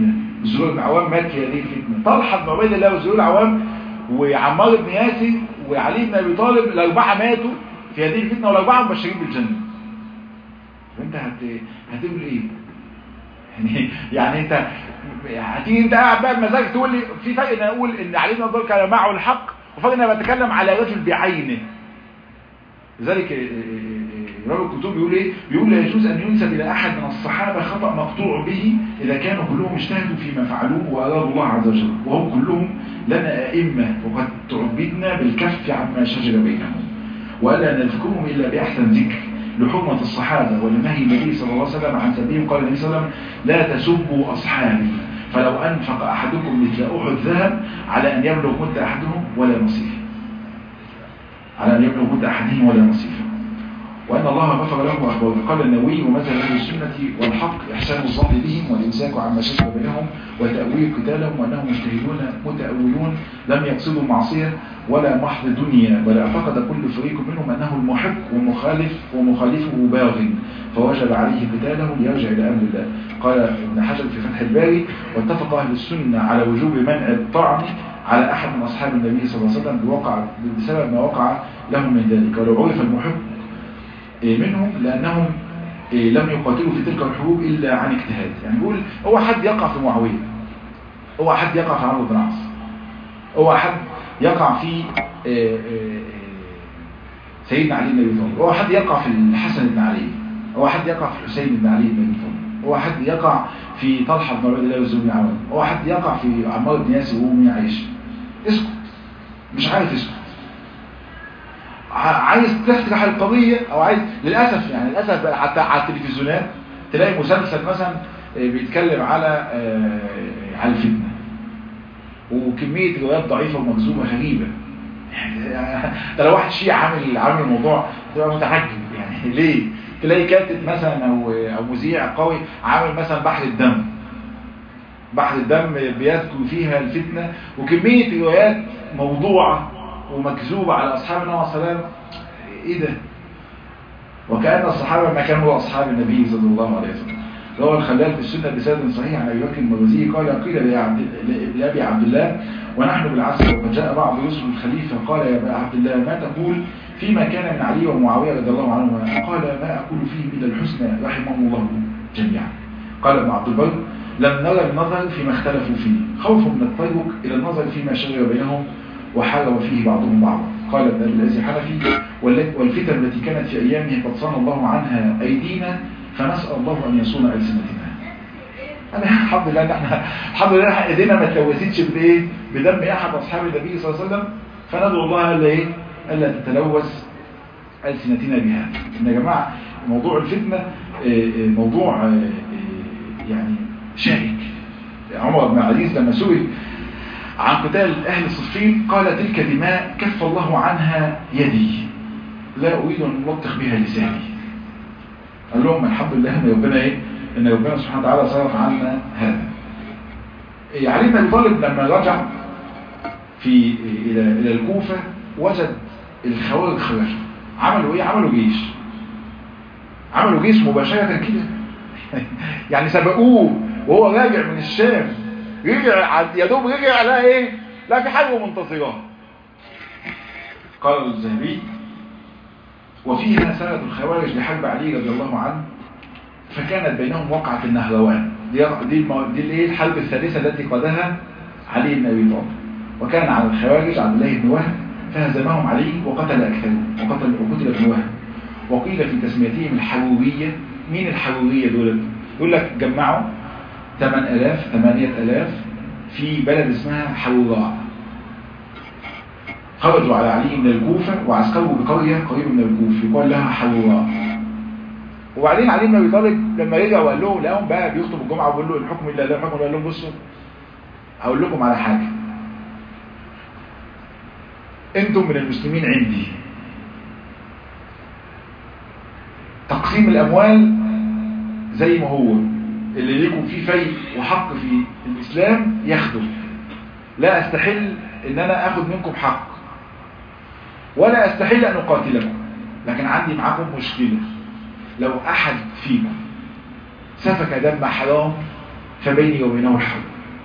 الزبير بن عوام مات في هذه الفتنة طلحة بن عبيد الله والزبير بن عوام وعمار بن ياسر وعلي بن ابي طالب الاربعه ماتوا في هذه الفتنه والاربعه مبشرين بالجنه فانت هت... هتقول ايه يعني يعني انت هتيجي انت قاعد بقى بمزاج تقول لي في فرق ان اقول ان علي بن ابي طالب كان معه الحق وفرق ان انا بتكلم على رجل بعينه لذلك رجل الكتب بيقول ايه بيقول لا يجوز ان ينسب الى احد من الصحابه خطا مقطوع به اذا كانوا كلهم اجتهدوا فيما فعلوه وارادوا الله عز وجل وهم كلهم لنا ائمه وقد تعبدنا بالكف عما شجر بينهم والا نذكرهم الا باحسن ذكر لحرمة الصحابة ولنهي النبي صلى الله عليه وسلم عن سبيهم قال النبي صلى الله عليه وسلم لا تسبوا أصحابي فلو أنفق أحدكم مثل أحد ذهب على أن يبلغ مد أحدهم ولا نصيف على أن يبلغ مد أحدهم ولا نصيف وأن الله غفر لهم وأخبره قال النووي ومثل أهل السنة والحق إحسان الظن بهم والإمساك عما شجر بينهم وتأويل قتالهم وأنهم مجتهدون متأولون لم يقصدوا معصية ولا محض دنيا بل اعتقد كل فريق منهم أنه المحق ومخالف ومخالفه باغ فوجب عليه قتاله ليرجع إلى أمر الله قال ابن حجر في فتح الباري واتفق أهل السنة على وجوب منع الطعن على أحد من أصحاب النبي صلى الله عليه وسلم بوقع بسبب ما وقع لهم من ذلك ولو عرف المحق منهم لأنهم لم يقاتلوا في تلك الحروب إلا عن اجتهاد يعني بيقول هو حد يقع في معاوية هو حد يقع في عمرو بن العاص هو حد يقع في سيدنا علي بن ابي طالب هو حد يقع في الحسن بن علي هو حد يقع في الحسين بن علي بن ابي طالب هو حد يقع في طلحه بن عبيد الله والزبير بن عوام هو حد يقع في عمار بن ياسر وامي عائشه اسكت مش عارف اسكت عايز تفتح القضية او عايز للأسف يعني للأسف بقى حتى على التلفزيونات تلاقي مسلسل مثلا بيتكلم على على الفتنة وكمية روايات ضعيفة ومكذوبة غريبة ده لو واحد شيعي عامل عامل الموضوع تبقى متعجب يعني ليه تلاقي كاتب مثلا او او مذيع قوي عامل مثلا بحر الدم بحر الدم بيذكر فيها الفتنة وكمية روايات موضوعة ومكذوبة على أصحاب النبي صلى الله عليه وسلم إيه ده؟ وكأن الصحابة ما كانوا أصحاب النبي صلى الله عليه وسلم روى الخلال في السنة بسند صحيح عن أبي بكر المروزي قال قيل لأبي عبد الله ونحن بالعصر وقد جاء بعض رسل الخليفة قال يا أبا عبد الله ما تقول فيما كان من علي ومعاوية رضي الله عنهما قال ما أقول فيه إلا الحسنى رحمهم الله جميعا قال ابن عبد البر لم نرى النظر فيما اختلفوا فيه خوف من الطيرك إلى النظر فيما شجر بينهم وحارب فيه بعضهم بعضا قال ابن الذي حنفي والفتن التي كانت في أيامه قد صان الله عنها أيدينا فنسأل الله أن يصون ألسنتنا أنا الحمد لله احنا الحمد لله احنا ايدينا ما تلوثتش بايه بدم احد اصحاب النبي صلى الله عليه وسلم فندعو الله الا ايه الا تتلوث ألسنتنا بها ان يا جماعه موضوع الفتنه موضوع يعني شائك عمر بن عزيز لما سئل عن قتال أهل صفين قال تلك دماء كف الله عنها يدي لا أريد أن ألطخ بها لساني قال لهم الحمد لله أن ربنا إيه أن ربنا سبحانه وتعالى صرف عنا هذا علي بن طالب لما رجع في إلى إلى الكوفة وجد الخوارج خرجوا عملوا إيه عملوا جيش عملوا جيش مباشرة كده يعني سبقوه وهو راجع من الشام رجع يا دوب رجع لا ايه لا في حرب منتصرة قال الذهبي وفيها سنة الخوارج لحرب علي رضي الله عنه فكانت بينهم وقعة النهروان دي دي المو... دي الايه الحرب الثالثة التي قادها علي بن ابي طالب وكان على الخوارج عبد الله بن وهب فهزمهم علي وقتل اكثرهم وقتل وقتل ابن وهب وقيل في تسميتهم الحرورية مين الحرورية دول يقول لك جمعوا 8000 8000 في بلد اسمها حروراء خرجوا على علي من الكوفة وعسكروا بقرية قريبة من الكوفة يقال لها حروراء وبعدين علي بن ابي طالب لما رجع وقال لهم لقاهم بقى بيخطب الجمعة وبيقول له الحكم الا لله الحكم قال لهم بصوا هقول لكم على حاجة انتم من المسلمين عندي تقسيم الاموال زي ما هو اللي لكم فيه فيء وحق في الإسلام ياخده لا أستحل إن أنا أخذ منكم حق ولا أستحل أن أقاتلكم لكن عندي معاكم مشكلة لو أحد فيكم سفك دم حرام فبيني وبينه الحرب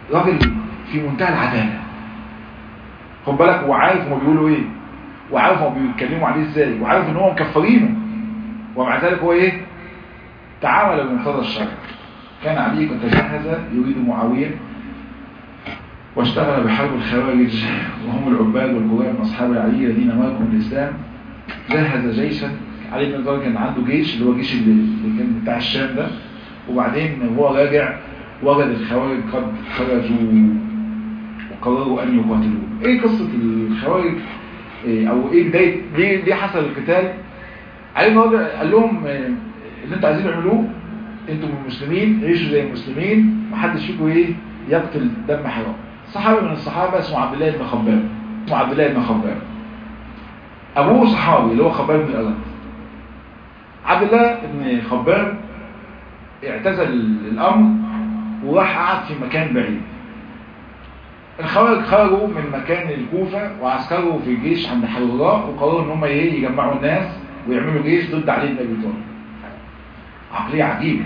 راجل في منتهى العدالة خد بالك هو عارف هما بيقولوا ايه وعارف هما بيتكلموا عليه ازاي وعارف ان هو مكفرينه ومع ذلك هو ايه تعامل بمقتضى الشرع كان علي قد تجهز يريد معاوية واشتغل بحرب الخوارج وهم العباد والقراء من اصحاب علي الذين مالكم الاسلام جهز جيشا علي بن ابي كان عنده جيش اللي هو الجيش اللي اللي كان بتاع الشام ده وبعدين هو راجع وجد الخوارج قد خرجوا وقرروا ان يقاتلوه ايه قصة الخوارج إيه او ايه بداية ليه, ليه حصل القتال علي بن ابي قال لهم إيه اللي انتوا عايزين تعملوه انتوا مسلمين عيشوا زي المسلمين محدش فيكم ايه يقتل دم حرام صحابي من الصحابة اسمه عبد الله بن خباب اسمه عبد الله بن خباب ابوه صحابي اللي هو خباب بن الارض عبد الله بن خباب اعتزل الامر وراح قعد في مكان بعيد الخوارج خرجوا من مكان الكوفة وعسكروا في الجيش عند حروراء وقرروا ان هم ايه يجمعوا الناس ويعملوا جيش ضد علي بن ابي طالب عقلية عجيبة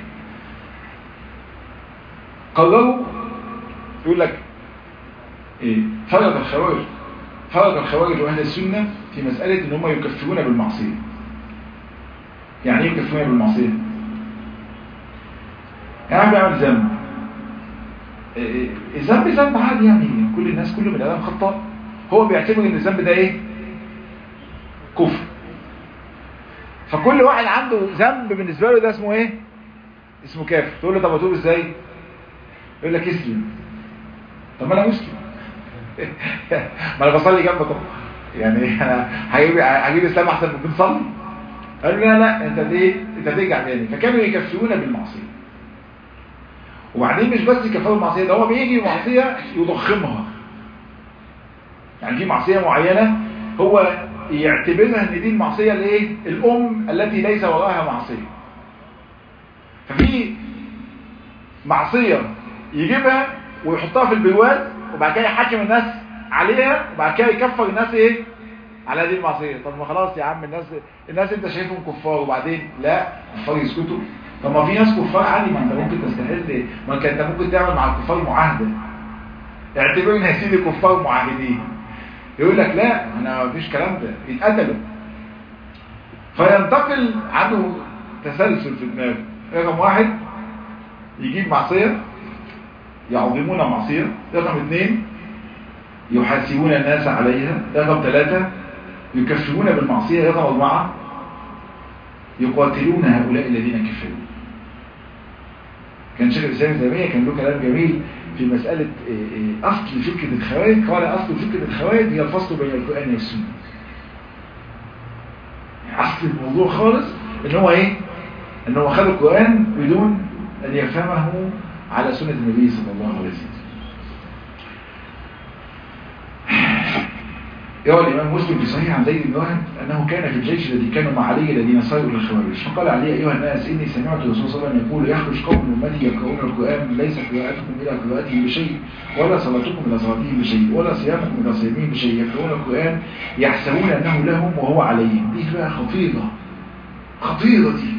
قرروا يقول لك ايه فرق الخوارج فرق الخوارج واهل السنة في مسألة ان هم يكفرون بالمعصية يعني ايه يكفرون بالمعصية يعني بيعمل ذنب الذنب ذنب عادي يعني كل الناس كل من الادم خطاء هو بيعتبر ان الذنب ده ايه كفر فكل واحد عنده ذنب بالنسبه له ده اسمه ايه اسمه كافر تقول له طب اتوب ازاي يقول لك اسلم طب ما انا مسلم ما انا بصلي جنبك اهو يعني انا هجيب هجيب اسلام احسن من بنصلي قال لا لا انت ايه انت ترجع تاني فكانوا يكفرون بالمعصيه وبعدين مش بس يكفروا المعصيه ده هو بيجي معصيه يضخمها يعني في معصيه معينه هو يعتبرها ان دي المعصيه الايه الام التي ليس وراها معصيه ففي معصيه يجيبها ويحطها في البرواز وبعد كده يحكم الناس عليها وبعد كده يكفر الناس ايه على هذه المعصيه طب ما خلاص يا عم الناس الناس انت شايفهم كفار وبعدين لا كفار يسكتوا طب ما في ناس كفار عادي ما انت ممكن تستحل ما انت ممكن تعمل مع الكفار معاهده اعتبرنا يا سيدي كفار معاهدين يقول لك لا انا ما فيش كلام ده يتقتلوا فينتقل عنده تسلسل في دماغه رقم واحد يجيب معصية يعظمون معصية رقم اثنين يحاسبون الناس عليها رقم ثلاثة يكفرون بالمعصية رقم أربعة يقاتلون هؤلاء الذين كفروا كان شيخ الإسلام تيمية كان له كلام جميل في مسألة أصل فكرة الخوارج قال أصل فكرة الخوارج هي الفصل بين القرآن والسنة أصل الموضوع خالص إن هو إيه؟ إن هو خد القرآن بدون أن يفهمه على سنة النبي صلى الله عليه وسلم يروى الإمام مسلم في صحيح عن زيد بن وهب أنه كان في الجيش الذي كانوا مع علي الذين صاروا للخوارج فقال علي أيها الناس إني سمعت الرسول صلى الله عليه وسلم يقول يخرج قوم من أمتي يقرؤون القرآن ليس قراءتكم إلى قراءته بشيء ولا صلاتكم إلى صلاته بشيء ولا صيامكم إلى صيامه بشيء يقرؤون القرآن يحسبون أنه لهم وهو عليهم دي بقى خطيرة خطيرة دي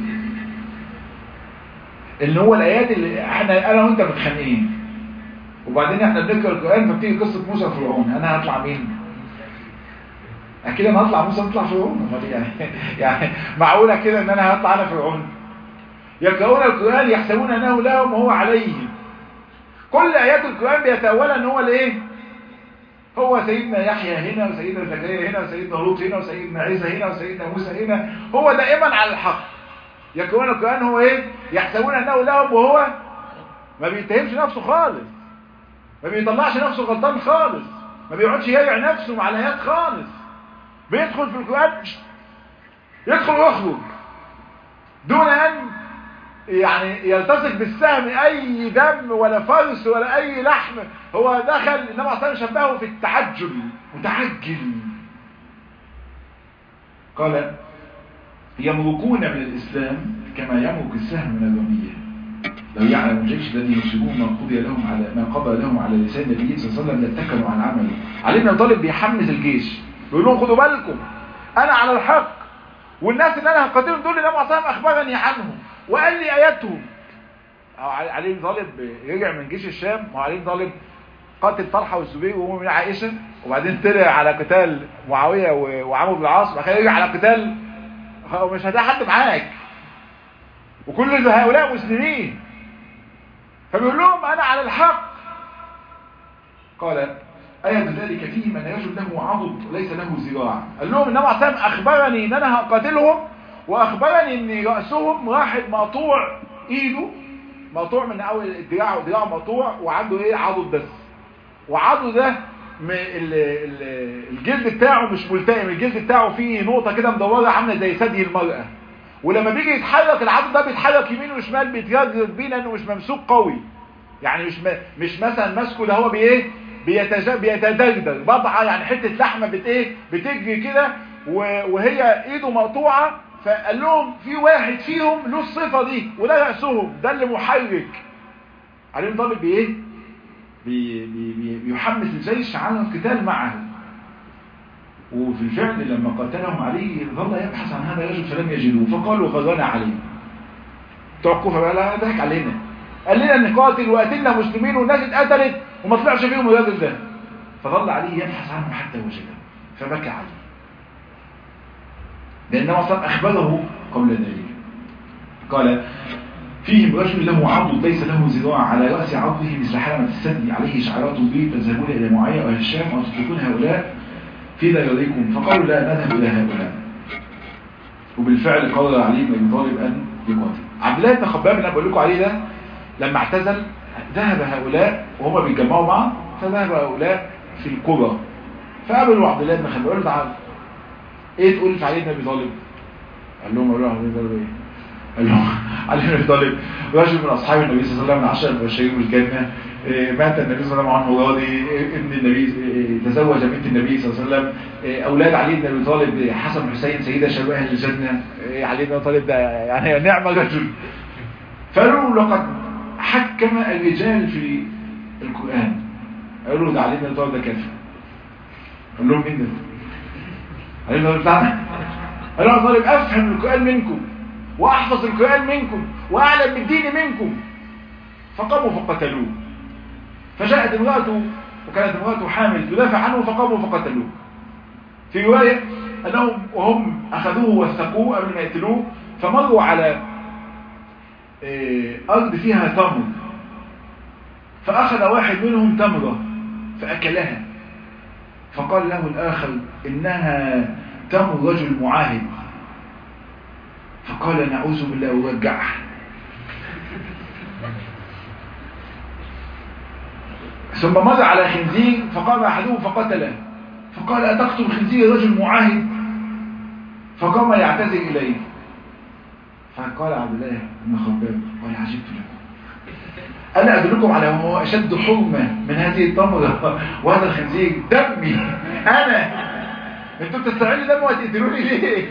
اللي هو الآيات اللي احنا أنا وأنت متخانقين وبعدين احنا بنقرأ القرآن فبتيجي قصة موسى وفرعون أنا هطلع مين؟ اكيد انا هطلع موسى هطلع فرعون يعني يعني معقوله كده ان انا هطلع انا فرعون يقرؤون القران يحسبون انه لهم وهو عليهم كل ايات القران بيتاولها ان هو الايه هو سيدنا يحيى هنا وسيدنا زكريا هنا وسيدنا لوط هنا وسيدنا عيسى هنا وسيدنا موسى هنا هو دائما على الحق يقرؤون القران هو ايه يحسبون انه لهم وهو ما بيتهمش نفسه خالص ما بيطلعش نفسه غلطان خالص ما بيقعدش يبيع نفسه مع الايات خالص بيدخل في القرآن يدخل ويخرج دون أن يعني يلتصق بالسهم أي دم ولا فرس ولا أي لحم هو دخل إنما أصلا شبهه في التعجل متعجل قال يمرقون من الإسلام كما يمرق السهم من الرمية لو يعلم الجيش الذي يصيبون ما قضي لهم على ما قضى لهم على لسان النبي صلى الله عليه وسلم لاتكلوا عن عمله علي بن طالب بيحمس الجيش بيقول لهم خدوا بالكم انا على الحق والناس اللي انا هقاتلهم دول النبي صلى الله عليه وسلم اخبرني عنهم وقال لي اياتهم علي بن طالب رجع من جيش الشام وعلي بن طالب قاتل طلحه والزبير وهو من عائشه وبعدين طلع على قتال معاويه وعمرو بن العاص وبعد كده رجع على قتال مش هتلاقي حد معاك وكل هؤلاء مسلمين فبيقول لهم انا على الحق قال آية ذلك فيه من يجد له عضد ليس له ذراع قال لهم النبي عليه أخبرني إن أنا هقاتلهم وأخبرني إن رأسهم واحد مقطوع إيده مقطوع من أول الدراع ودراع مقطوع وعنده إيه عضد بس وعضده ده الجلد بتاعه مش ملتئم الجلد بتاعه فيه نقطة كده مدورة عاملة زي ثدي المرأة ولما بيجي يتحرك العضد ده بيتحرك يمين وشمال بيتجرد بيه لأنه مش ممسوك قوي يعني مش م... مش مثلا ماسكه ده هو بايه بيتج... بيتدغدغ بضعه يعني حته لحمه بت ايه بتجري كده و... وهي ايده مقطوعه فقال لهم في واحد فيهم له الصفه دي وده راسهم ده اللي محرك علي طالب بايه بي... بي... بي... بيحمس الجيش على القتال معه وفي الفعل لما قاتلهم علي ظل يبحث عن هذا الرجل فلم يجدوه فقالوا غزانا عليه بتوع الكوفه بقى لا ضحك علينا قال لنا نقاتل وقتلنا مسلمين والناس اتقتلت وما طلعش فيهم الراجل ده فظل علي يبحث عنه حتى وجده فبكى عليه لأنه أصلا أخبره قبل ذلك قال فيهم رجل له عضد ليس له ذراع على رأس عضده مثل حلمة السد عليه شعرات بيض تذهبون إلى معاوية وهشام وتتركون هؤلاء في دياركم فقالوا لا نذهب إلى هؤلاء وبالفعل قرر علي بن ابي طالب أن يقاتل عبد الله بن خباب اللي أنا بقول لكم عليه ده لما اعتزل ذهب هؤلاء وهم بيتجمعوا معه فذهب هؤلاء في القرى فقابلوا عبد الله بن خباب قالوا تعال ايه تقول في علي بن ابي طالب قال لهم قالوا علي بن ابي طالب ايه قال لهم علي بن ابي طالب رجل من اصحاب النبي صلى الله عليه وسلم من عشر المبشرين بالجنه مات النبي صلى الله عليه وسلم عنه راضي ابن النبي تزوج بنت النبي صلى الله عليه وسلم اولاد علي بن ابي طالب حسن حسين سيده شباب اهل الجنه علي بن ابي طالب ده يعني نعم رجل فقالوا لقد حكم الرجال في القران قالوا ده علي بن ابي طالب ده كافر قال لهم مين ده علي بن ابي بتاعنا قالوا ابي طالب افهم القران منكم واحفظ القران منكم واعلم بالدين منكم فقاموا فقتلوه فجاءت امرأته وكانت امرأته حامل تدافع عنه فقاموا فقتلوه في رواية أنهم وهم أخذوه وثقوه قبل ما يقتلوه فمروا على أرض فيها تمر فأخذ واحد منهم تمرة فأكلها فقال له الآخر إنها تمر رجل معاهد فقال نعوذ بالله ورجعها ثم مضى على خنزير فقام أحدهم فقتله فقال أتقتل خنزير رجل معاهد فقام يعتذر إليه فقال عبد الله بن خباب قال عجبت لكم أنا أدلكم على هو أشد حرمة من هذه التمرة وهذا الخنزير دمي أنا أنتوا بتستعملوا دم وهتقتلوني ليه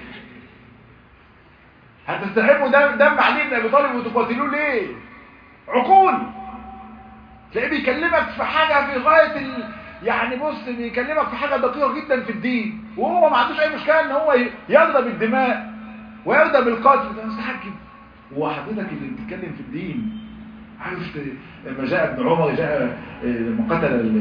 هتستحبوا دم, دم علي بن أبي طالب وتقاتلوه ليه عقول تلاقيه بيكلمك في حاجة في غاية ال... يعني بص بيكلمك في حاجة دقيقة جدا في الدين وهو ما عندوش اي مشكلة ان هو يرضى بالدماء ويرضى بالقتل ده مستحكم وحضرتك اللي بتتكلم في الدين عارف لما جاء ابن عمر جاء لما قتل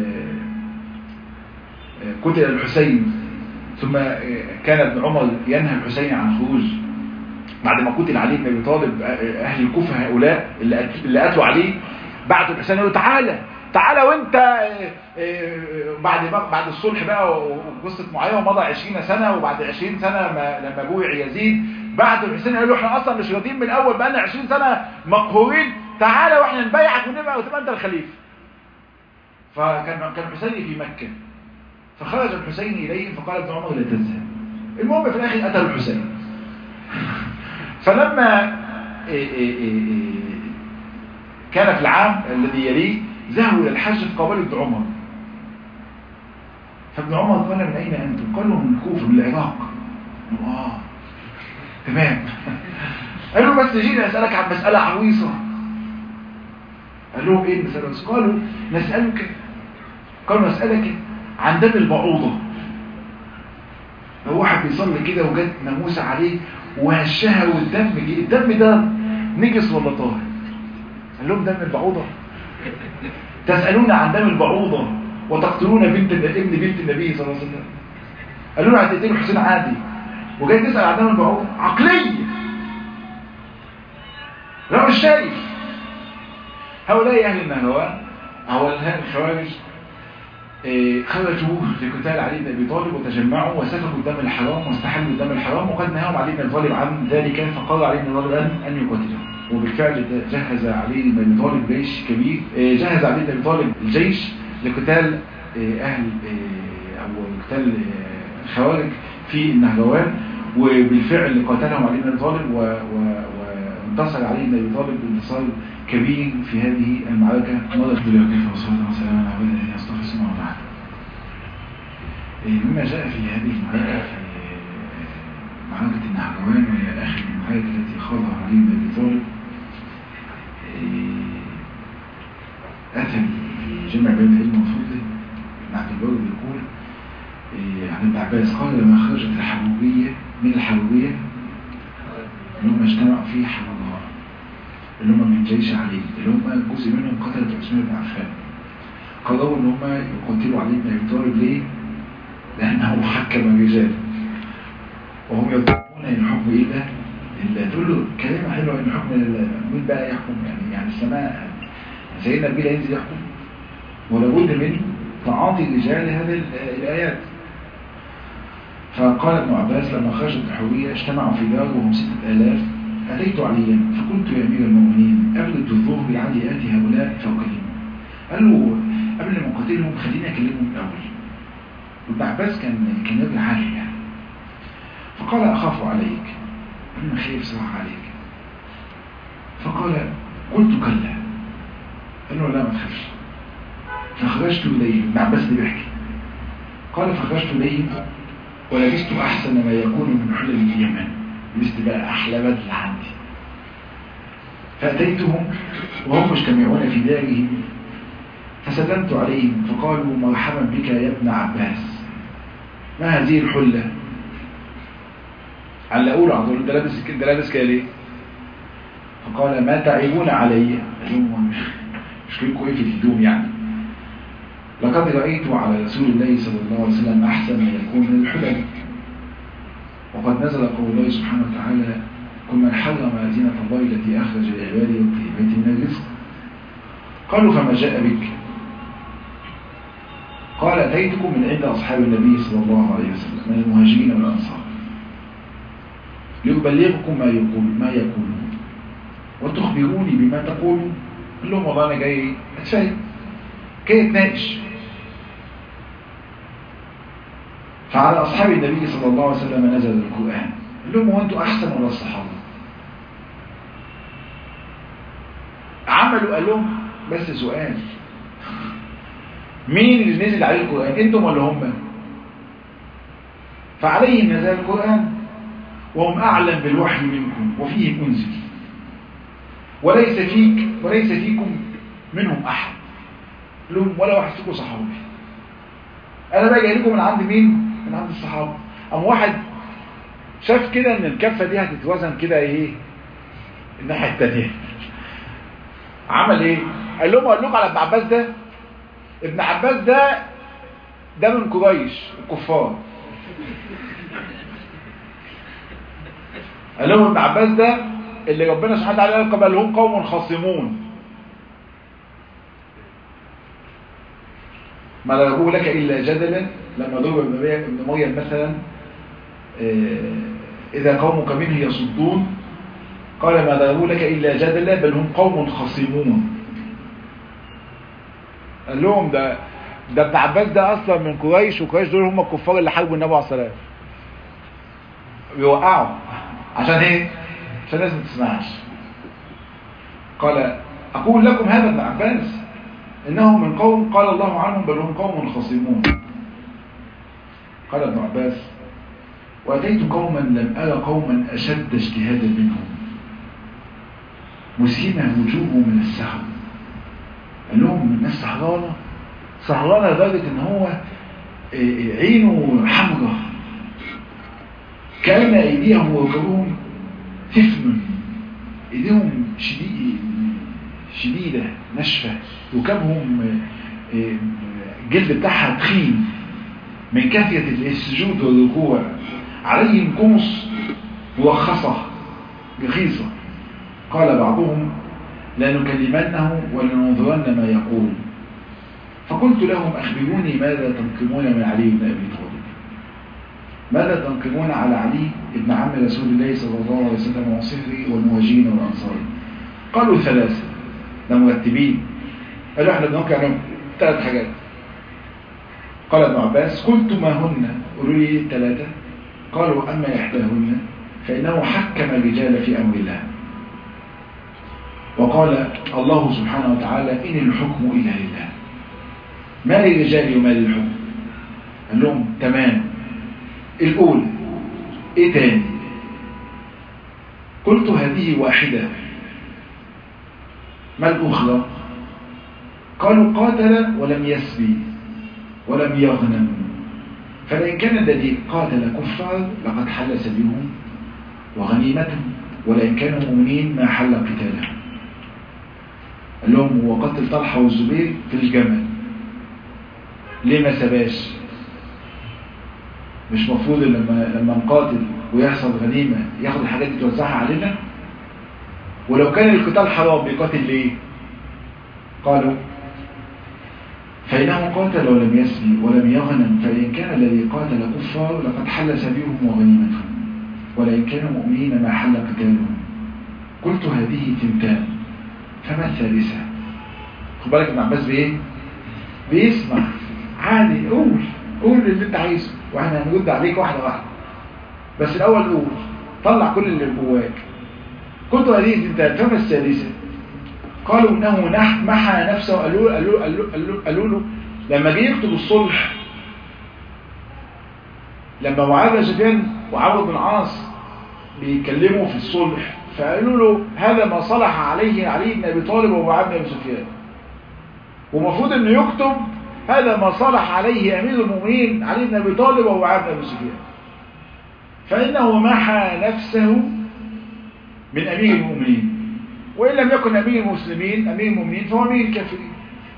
قتل الحسين ثم كان ابن عمر ينهى الحسين عن خروج بعد ما قتل علي بن ابي طالب اهل الكوفه هؤلاء اللي قتلوا عليه بعتوا الحسين قالوا تعالى تعالى وانت بعد بعد الصلح بقى وقصه معاويه ومضى 20 سنه وبعد 20 سنه ما لما بويع يزيد بعتوا الحسين قالوا احنا اصلا مش راضيين من الاول بقى لنا 20 سنه مقهورين تعالى واحنا نبايعك ونبقى وتبقى انت الخليفه فكان كان الحسين في مكه فخرج الحسين اليهم فقال ابن عمر لا تذهب المهم في الاخر قتلوا الحسين فلما إيه إيه إيه كان في العام الذي يليه ذهبوا إلى الحج فقابلوا ابن عمر فابن عمر قال من أين أنتم؟ قالوا من الكوفة من العراق آه تمام قالوا بس جينا أسألك عن مسألة عويصة قال لهم إيه المسألة؟ قالوا نسألك قالوا نسألك عن دم البعوضة لو واحد بيصلي كده وجت ناموسة عليه وهشها والدم الدم ده نجس ولا طاهر قال لهم دم البعوضة تسألون عن دم البعوضة وتقتلون بنت ابن بنت النبي صلى الله عليه وسلم قالوا له هتقتلوا حسين عادي وجاي تسأل عن دم البعوضة عقلية لا مش شايف هؤلاء أهل النهوان هؤلاء الخوارج خرجوا لقتال علي بن ابي طالب وتجمعوا وسفكوا الدم الحرام واستحلوا الدم الحرام وقد نهاهم علي بن ابي طالب عن ذلك فقال علي بن ابي طالب ان يقاتلهم وبالفعل جهز علي بن ابي طالب جيش كبير جهز علي بن ابي طالب الجيش لقتال اهل او قتال الخوارج في النهروان وبالفعل قاتلهم علي بن ابي طالب وانتصر علي بن ابي طالب بانتصار كبير في هذه المعركة مضت بالله كيف وصلنا وسلام على عباد الذين اصطفى اسمه وبعد مما جاء في هذه المعركة في معركة النهروان وهي آخر المعارك التي خاضها علي بن أبي طالب أتى جمع بين العلم وفضله ابن عبد البر بيقول عن ابن عباس قال لما خرجت الحبوبية من الحبوبية اللي هم اجتمعوا فيه حبوبها اللي هم من جيش علي اللي هم جزء منهم قتلت عثمان بن عفان قرروا ان هم يقتلوا علي بن ابي طالب ليه؟ لانه حكم الرجال وهم يظنون ان الحكم ايه ده؟ لله تقول له كلمه حلوه ان الحكم لله مين بقى يحكم يعني يعني السماء سيدنا النبي ينزل يحكم ولابد من تعاطي الرجال هذه الايات فقال ابن عباس لما خرجت الحوريه اجتمعوا في دار وهم ستة آلاف أتيت عليا فقلت يا أمير المؤمنين أبلد الظهر بالعدي آتي هؤلاء فأكلمهم قال له قبل ما أقاتلهم خليني أكلمهم الأول ابن عباس كان كان راجل عالم يعني فقال أخاف عليك أنا خايف صراحة عليك فقال قلت كلا قال له لا ما تخافش فخرجت إليهم ابن عباس اللي بيحكي قال فخرجت إليهم ولبست أحسن ما يكون من حلل اليمن لبست بقى أحلى بدل عندي فأتيتهم وهم مجتمعون في دارهم فسلمت عليهم فقالوا مرحبا بك يا ابن عباس ما هذه الحلة علقوا على طول ده لابس ده لابس كده ليه فقال ما تعيبون علي قالوا مش لكم ايه في الهدوم يعني لقد رأيت على رسول الله صلى الله عليه وسلم أحسن ما يكون من الحلل وقد نزل قول الله سبحانه وتعالى كل من حرم زينة الله التي أخرج لعباده والطيبات من الرزق قالوا فما جاء بك قال أتيتكم من عند أصحاب النبي صلى الله عليه وسلم من المهاجرين والأنصار لأبلغكم ما يقول ما يقولون وتخبروني بما تقولون قال لهم والله أنا جاي أتفاهم كي اتناقش فعلى أصحاب النبي صلى الله عليه وسلم نزل القرآن قال لهم هو أنتوا أحسن ولا الصحابة عملوا قال لهم بس سؤال مين اللي نزل عليه القرآن انتم ولا هم فعليهم نزل القرآن وهم أعلم بالوحي منكم وفيه أنزل وليس فيك وليس فيكم منهم أحد لهم ولا واحد فيكم صحابي أنا بقى جاي لكم من عند مين من عند الصحابة أم واحد شاف كده ان الكفة دي هتتوزن كده ايه الناحية التانية عمل ايه قال لهم قال لكم على ابن عباس ده ابن عباس ده ده من قريش الكفار قال لهم ابن عباس ده اللي ربنا سبحانه وتعالى قال لهم قوم خاصمون ما ضربوه لك الا جدلا لما ضرب ابن مريم مثلا اذا قومك منه يصدون قال ما ضربوا لك الا جدلا بل هم قوم خصمون قال لهم ده ده ابن عباس ده اصلا من قريش وقريش دول هم الكفار اللي حاربوا النبي عليه الصلاه والسلام بيوقعوا عشان ايه عشان الناس ما تسمعش قال اقول لكم هذا ابن عباس انهم من قوم قال الله عنهم بل هم قوم خصمون قال ابن عباس واتيت قوما لم ارى قوما اشد اجتهادا منهم مسهمه وجوههم من السهر قال لهم الناس سهرانه سهرانه لدرجه ان هو عينه حمراء كان ايديهم ورجلهم تفن ايديهم شديد شديدة ناشفة ركابهم الجلد بتاعها تخين من كثرة السجود والركوع عليهم قمص مرخصة رخيصة قال بعضهم لا نكلمنه ولا ننظرن ما يقول فقلت لهم أخبروني ماذا تنقمون من علي بن أبي طالب ماذا تنقمون على علي بن عم رسول الله صلى الله عليه وسلم وصهره والمهاجرين والأنصار قالوا ثلاثة ده مرتبين قالوا احنا بنوقع لهم ثلاث حاجات قال ابن عباس قلت ما هن قالوا لي ثلاثة قالوا أما إحداهن فإنه حكم الرجال في أمر الله وقال الله سبحانه وتعالى إن الحكم إلا لله ما للرجال وما للحكم قال لهم تمام الأولى إيه تاني قلت هذه واحدة ما الأخرى قالوا قاتل ولم يسبي ولم يغنم فلئن كان الذي قاتل كفار لقد حل سبيهم وغنيمتهم ولئن كانوا مؤمنين ما حل قتالهم قال لهم هو قتل طلحة والزبير في الجمل ليه ما سباش مش مفروض لما لما نقاتل ويحصل غنيمة ياخد الحاجات دي توزعها علينا ولو كان القتال حرام بيقاتل ليه قالوا فإنه قاتل ولم يسبي ولم يغنم فإن كان الذي قاتل كفار لقد حل سبيهم وغنيمتهم ولئن كانوا مؤمنين ما حل قتالهم قلت هذه تنتان فما الثالثة خد بالك ابن عباس بايه بيسمع عادي قول قول اللي انت عايزه واحنا هنرد عليك واحدة واحدة بس الاول قول طلع كل اللي جواك قلت هذه تنتان فما الثالثة قالوا انه نح محى نفسه قالوا قالوا قالوا قالوا, قالوا له لما جه يكتب الصلح لما معاذ سفيان وعمرو بن عاص بيتكلموا في الصلح فقالوا له هذا ما صلح عليه علي بن ابي طالب ومعاذ بن ابي سفيان ومفروض انه يكتب هذا ما صلح عليه امير المؤمنين علي بن ابي طالب ومعاذ بن ابي سفيان فانه محى نفسه من امير المؤمنين وإن لم يكن أمير المسلمين أمير المؤمنين فهو أمير الكافرين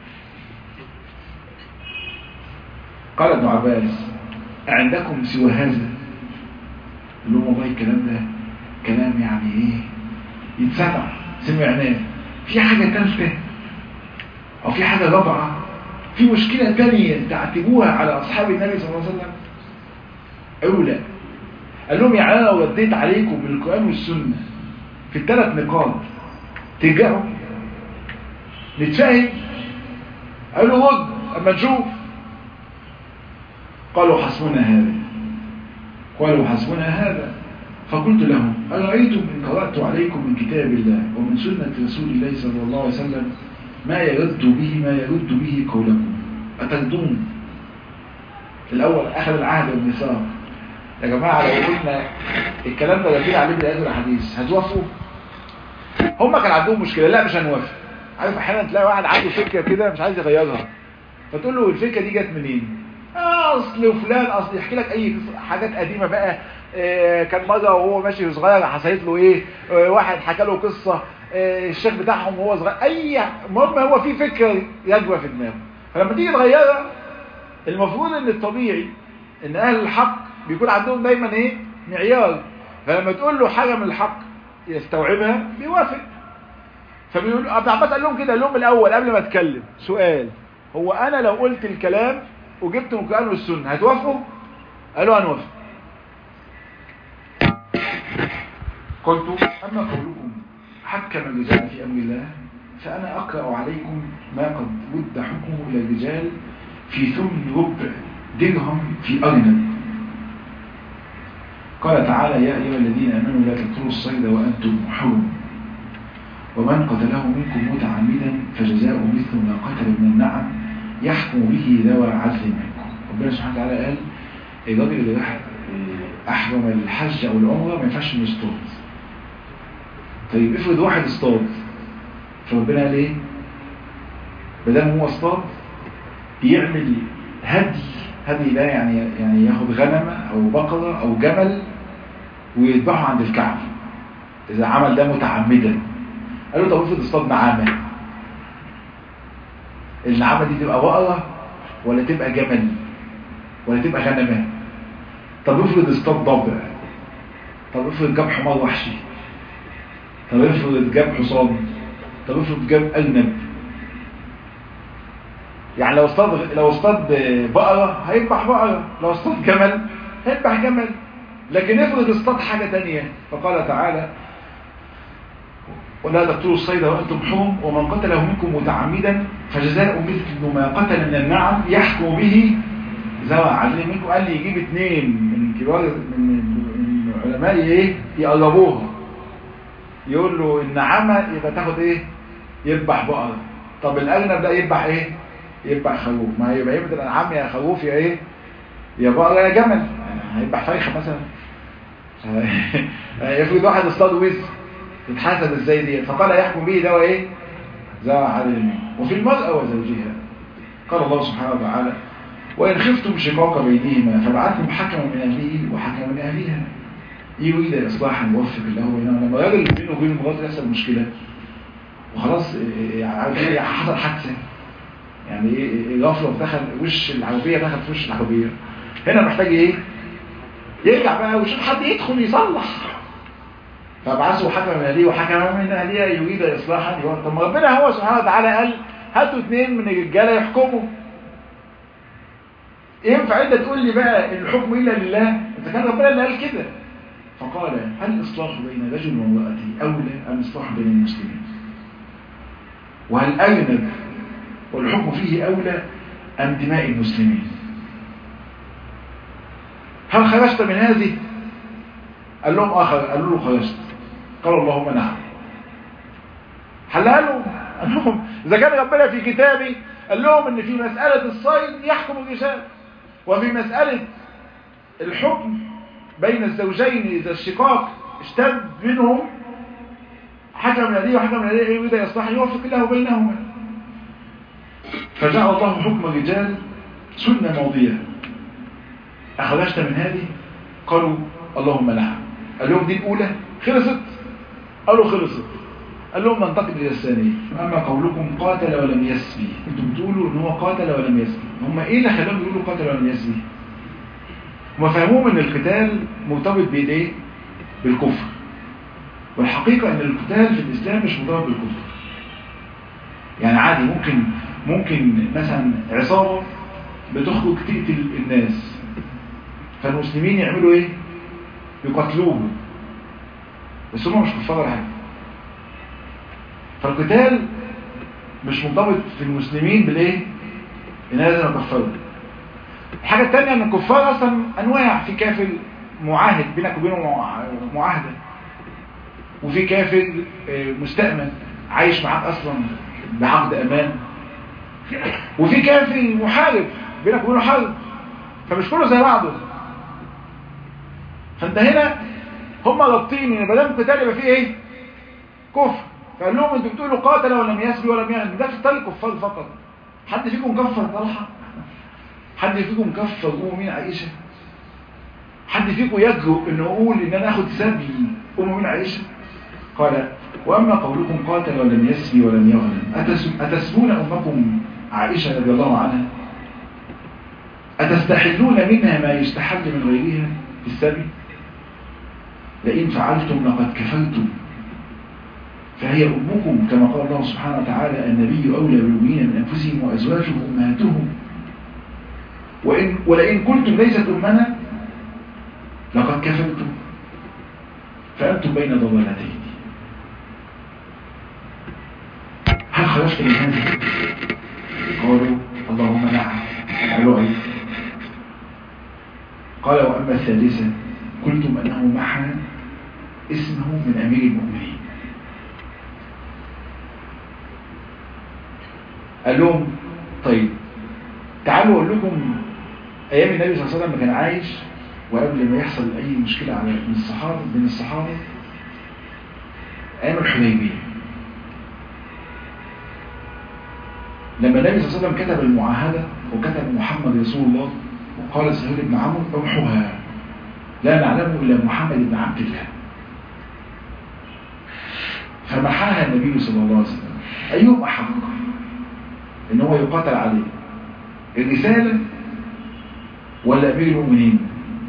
قال ابن عباس أعندكم سوى هذا اللي هو والله الكلام ده كلام يعني ايه يتسمع سمعناه في حاجة ثالثة أو في حاجة رابعة في مشكلة تانية تعتبوها على أصحاب النبي صلى الله عليه وسلم أولى قال لهم يعني أنا لو رديت عليكم بالقرآن والسنة في الثلاث نقاط ترجعوا نتفاهم قالوا رد اما نشوف قالوا حسبنا هذا قالوا حسبنا هذا فقلت لهم أرأيتم إن قرأت عليكم من كتاب الله ومن سنة رسول الله صلى الله عليه وسلم ما يرد به ما يرد به قولكم أتردون الأول أخذ العهد والميثاق يا جماعة لو قلنا الكلام ده دليل عليه بالآيات والحديث هتوافقوا هم كان عندهم مشكلة لا مش هنوافق عارف احيانا تلاقي واحد عنده فكرة كده مش عايز يغيرها فتقول له الفكرة دي جت منين آه اصل وفلان اصل يحكي لك اي حاجات قديمة بقى آه كان مرة وهو ماشي صغير حصلت له ايه آه واحد حكى له قصة آه الشيخ بتاعهم وهو صغير اي المهم هو في فكرة يجوى في دماغه فلما تيجي تغيرها المفروض ان الطبيعي ان اهل الحق بيكون عندهم دايما ايه معيار فلما تقول له حاجة من الحق يستوعبها بيوافق فبيقول ابن عباس قال لهم كده قال لهم الاول قبل ما اتكلم سؤال هو انا لو قلت الكلام وجبت من القران والسنه هتوافقوا قالوا هنوافق قلت اما قولكم حكم الرجال في امر الله فانا اقرا عليكم ما قد ود حكمه الى الرجال في ثمن ربع درهم في ارنب قال تعالى يا أيها الذين أمنوا لا تقتلوا الصيد وأنتم حرم ومن قتله منكم متعمدا فجزاء مثل ما قتل من النعم يحكم به ذوى عدل منكم ربنا سبحانه وتعالى قال الراجل اللي راح أحرم الحج أو العمرة ما ينفعش انه يصطاد طيب افرض واحد اصطاد فربنا قال ايه بدل هو اصطاد يعمل هدي هدي ده يعني يعني ياخد غنمة او بقرة او جمل ويذبحه عند الكعبة اذا عمل ده متعمدا قال له طب افرض اصطاد نعامة النعامة دي تبقى بقرة ولا تبقى جمل ولا تبقى غنمة طب افرض اصطاد ضبع طب افرض جاب حمار وحشي طب افرض جاب حصان طب افرض جاب أرنب يعني لو اصطاد لو اصطاد بقرة هيذبح بقرة لو اصطاد جمل هيذبح جمل لكن افرض اصطاد حاجة تانية فقال تعالى ولا تقتلوا الصيد وانتم حرم ومن قتله منكم متعمدا فجزاء مثل ما قتل من النعم يحكم به ذوى عدل منكم قال لي يجيب اثنين من كبار من علماء ايه يقربوها يقول له النعامه يبقى تاخد ايه يذبح بقره طب الارنب ده يذبح ايه يذبح خروف ما يبقى يبقى الانعام يا خروف يا ايه يا بقره يا جمل هيذبح فرخه مثلا يفرض واحد اصطاد وز تتحاسب ازاي دي فقال يحكم به ده ايه ذوى عدل منكم وفي المرأة وزوجها قال الله سبحانه وتعالى وإن خفتم شقاق بينهما فابعثوا حكما من أهله وحكما من أهلها يريد إصلاحا يوفق الله بينهما لما راجل بينه وبين مراته يحصل مشكلة وخلاص يعني حصل حادثة يعني ايه الغفلة دخل وش العربية دخل في وش العربية هنا محتاج ايه يرجع بقى ويشوف حد يدخل يصلح فابعثوا حكما من اهليه وحكما من اهلها يريد اصلاحا طب ما ربنا هو سبحانه وتعالى قال هاتوا اثنين من الرجاله يحكموا ينفع انت تقول لي بقى الحكم الا لله اذا كان ربنا اللي قال كده فقال هل الاصلاح بين رجل وامرأته اولى ام الاصلاح بين المسلمين وهل اجنب والحكم فيه اولى ام دماء المسلمين هل خرجت من هذه قال لهم اخر قالوا له خرجت قال اللهم نعم حلها لهم قال لهم اذا كان ربنا في كتابي قال لهم ان في مسألة الصيد يحكم الرجال وفي مسألة الحكم بين الزوجين إذا الشقاق اشتد منهم حكم من هذه وحكم من هذه وإذا يصلح يوفق الله بينهما فجعل الله حكم الرجال سنة ماضية أخرجت من هذه قالوا اللهم نعم قال لهم دي الأولى خلصت قالوا خلصت قال لهم ننتقل إلى الثانية أما قولكم قاتل ولم يسبي أنتم بتقولوا إن هو قاتل ولم يسبي هم إيه اللي خلاهم يقولوا قاتل ولم يسبي هم فهموهم إن القتال مرتبط بإيه بالكفر والحقيقة إن القتال في الإسلام مش مرتبط بالكفر يعني عادي ممكن ممكن مثلا عصابة بتخرج تقتل الناس فالمسلمين يعملوا ايه يقتلوه بس هم مش كفار ولا حاجه فالقتال مش مرتبط في المسلمين بالايه ان لازم نكفره الحاجه الثانيه ان الكفار اصلا انواع في كافر معاهد بينك وبينه معاهده وفي كافر مستأمن عايش معاك اصلا بعقد امان وفي كافر محارب بينك وبينه حرب فمش كله زي بعضه فانت هنا هم رابطين ان بدل قتال يبقى فيه ايه كفر فقال لهم انتوا بتقولوا قاتل ولم يسبي ولم يغنم ده في طريق كفار فقط حد فيكم كفر طلحه حد فيكم كفر ام مين عائشه حد فيكم يجرؤ انه يقول ان انا اخد سبي ام مين عائشه قال واما قولكم قاتل ولم يسبي ولم يغنم اتسبون امكم عائشه رضي الله عنها أتستحلون منها ما يستحل من غيرها في السبي لئن فعلتم لقد كفلتم فهي أمكم كما قال الله سبحانه وتعالى النبي أولى بالمؤمنين من أنفسهم وأزواجه أمهاتهم وإن ولئن قلتم ليست أمنا لقد كفلتم فأنتم بين ضلالتين هل خرجت من هذه قالوا اللهم نعم قالوا أي قال وأما الثالثة قلتم أنه محى اسمه من أمير المؤمنين قال لهم طيب تعالوا أقول لكم أيام النبي صلى الله عليه وسلم كان عايش وقبل ما يحصل أي مشكلة على من الصحابة بين الصحابة أيام الحديبية لما النبي صلى الله عليه وسلم كتب المعاهدة وكتب محمد رسول الله وقال سهيل بن عمرو امحوها لا نعلمه إلا محمد بن عبد الله فمحاها النبي صلى الله عليه وسلم أيهم أحق ان هو يقاتل عليه الرسالة ولا امير المؤمنين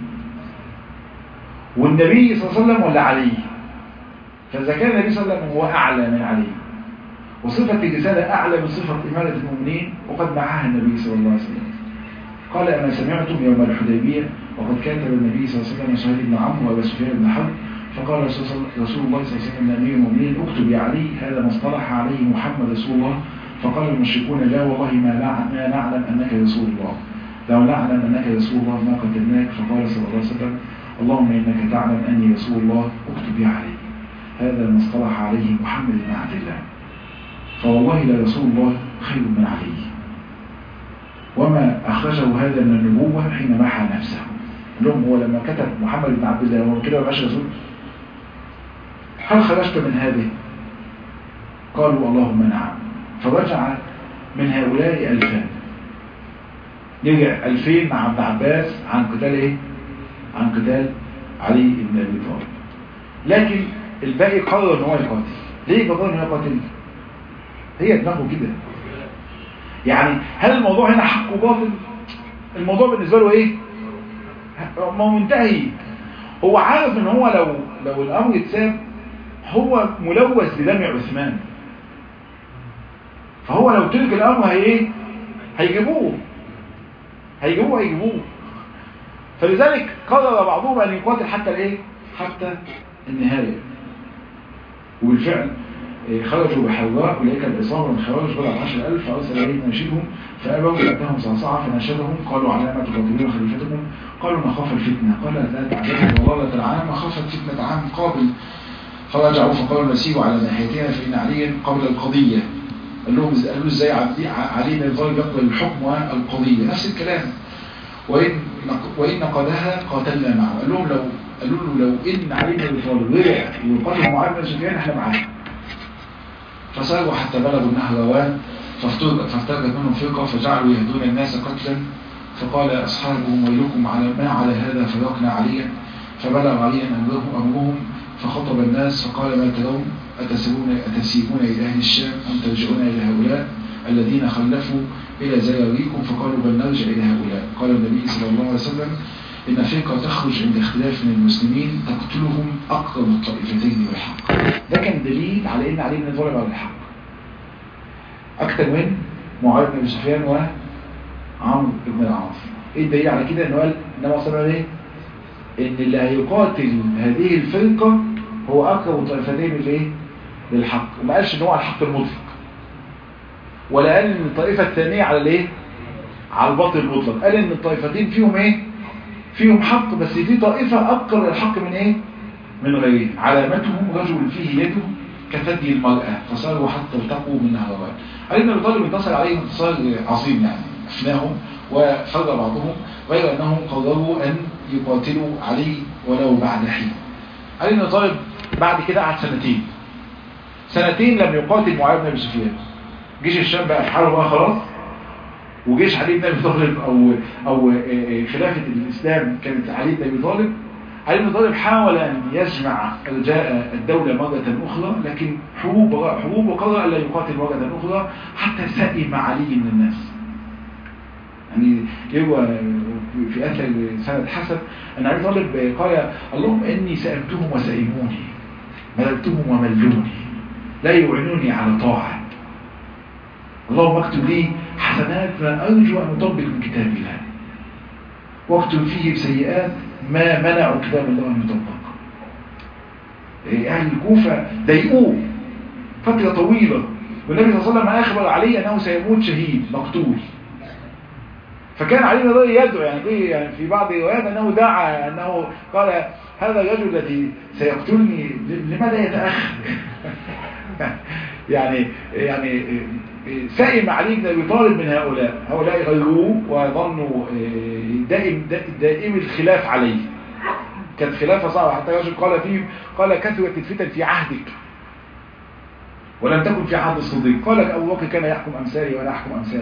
والنبي صلى الله عليه وسلم ولا علي فاذا كان النبي صلى الله عليه وسلم هو اعلى من علي وصفة الرسالة اعلى من صفة امارة المؤمنين وقد معها النبي صلى الله عليه وسلم قال أما سمعتم يوم الحديبية وقد كاتب النبي صلى الله عليه وسلم سهيل بن عمرو وابا سفيان بن حرب فقال رسول الله صلى الله عليه وسلم لأمير المؤمنين اكتب يا علي هذا ما اصطلح عليه محمد رسول الله فقال المشركون لا والله ما ما نعلم أنك رسول الله لو نعلم أنك رسول الله ما قتلناك فقال صلى الله عليه وسلم اللهم إنك تعلم أني رسول الله اكتب يا علي هذا ما اصطلح عليه محمد بن عبد الله فوالله لا رسول الله خير من علي وما أخرجه هذا من النبوة حين محى نفسه لهم هو لما كتب محمد بن عبد الله هو كده مبقاش رسول هل خرجت من هذه قالوا اللهم نعم فرجع من هؤلاء ألفان رجع ألفين مع ابن عباس عن قتال ايه عن قتال علي بن أبي طالب لكن الباقي قرر ان هو يقاتل ليه قرر ان هو يقاتل هي دماغه كده يعني هل الموضوع هنا حق وباطل الموضوع بالنسبة له ايه ما منتهي هو عارف ان هو لو لو الامر اتساب هو ملوث بدم عثمان فهو لو ترك الامر هي ايه هيجيبوه هيجيبوه هيجيبوه فلذلك قرر بعضهم ان يقاتل حتى الايه حتى النهاية وبالفعل خرجوا بحراء أولئك الإصابة من خرج بضع عشر ألف فأرسل إليهم ناشدهم فأبوا فأتهم صعصعة فناشدهم قالوا على ما تقاتلون خليفتكم قالوا نخاف الفتنة قال لا تعجبوا وضالة العام وخافت فتنة عام قابل فرجعوا فقالوا نسيروا على ناحيتنا فإن عليا قبل القضية قال لهم قالوا ازاي علي بن ظاهر يقبل الحكم والقضية نفس الكلام وإن وإن قدها قاتلنا معه قال لهم لو قالوا له لو إن علي بن طالب رجع ويقاتل معاذ بن سفيان احنا معاه فساروا حتى بلغوا النهر روان فافترقت منهم فرقة فجعلوا يهدون الناس قتلا فقال أصحابهم ويلكم على ما على هذا فرقنا عليا فبلغ عليا أمرهم, أمرهم فخطب الناس فقال ما ترون أتسيرون, أتسيرون إلى أهل الشام أم ترجعون إلى هؤلاء الذين خلفوا إلى زياريكم فقالوا بل نرجع إلى هؤلاء قال النبي صلى الله عليه وسلم إن فرقة تخرج عند اختلاف من المسلمين تقتلهم أقرب الطائفتين بالحق ده كان دليل على إن علي بن طالب على الحق أكثر من معاوية بن سفيان وعمرو بن العاص إيه الدليل على كده إنه قال إنما صلى الله إن اللي هيقاتل هذه الفرقة هو أقرب الطائفتين لإيه؟ للحق وما قالش إن هو على الحق المطلق ولا قال إن الطائفة الثانية على الإيه؟ على الباطل المطلق قال إن الطائفتين فيهم إيه؟ فيهم حق بس في طائفة أقر الحق من إيه؟ من غيره علامتهم رجل فيه يده كثدي المرأة فصاروا حتى التقوا من نهروان علي بن ابي طالب انتصر عليهم انتصار عظيم يعني أفناهم وفر بعضهم غير أنهم قرروا أن يقاتلوا علي ولو بعد حين علي بن طالب بعد كده قعد سنتين سنتين لم يقاتل معاوية بن ابي سفيان جيش الشام بقى في حاله بقى خلاص وجيش علي بن ابي طالب او او خلافه الاسلام كانت علي بن ابي طالب علي بن طالب حاول ان يجمع ارجاء الدوله مره اخرى لكن حروب حروب وقرر ان لا يقاتل مره اخرى حتى سئم علي من الناس يعني هو في اثر سند حسن ان علي طالب قال اللهم اني سالتهم وسئموني مللتهم وملوني لا يعينوني على طاعه اللهم اكتب لي حسنات ما أرجو أن أطبق من كتاب الله واكتب فيه بسيئات ما منعوا كتاب الله أن يطبق أهل الكوفة ضايقوه فترة طويلة والنبي صلى الله عليه وسلم أخبر عليه أنه سيموت شهيد مقتول فكان علي بن ابي يدعو يعني يعني في بعض الروايات انه دعا انه قال هذا الرجل الذي سيقتلني لماذا يتاخر يعني يعني سئم علي بن ابي طالب من هؤلاء هؤلاء غيروه وظنوا دائم دائم الخلاف عليه كانت خلافه صعبه حتى رجل قال فيه قال كثرت الفتن في عهدك ولم تكن في عهد الصديق قال ابو بكر كان يحكم امثالي وانا احكم امثالك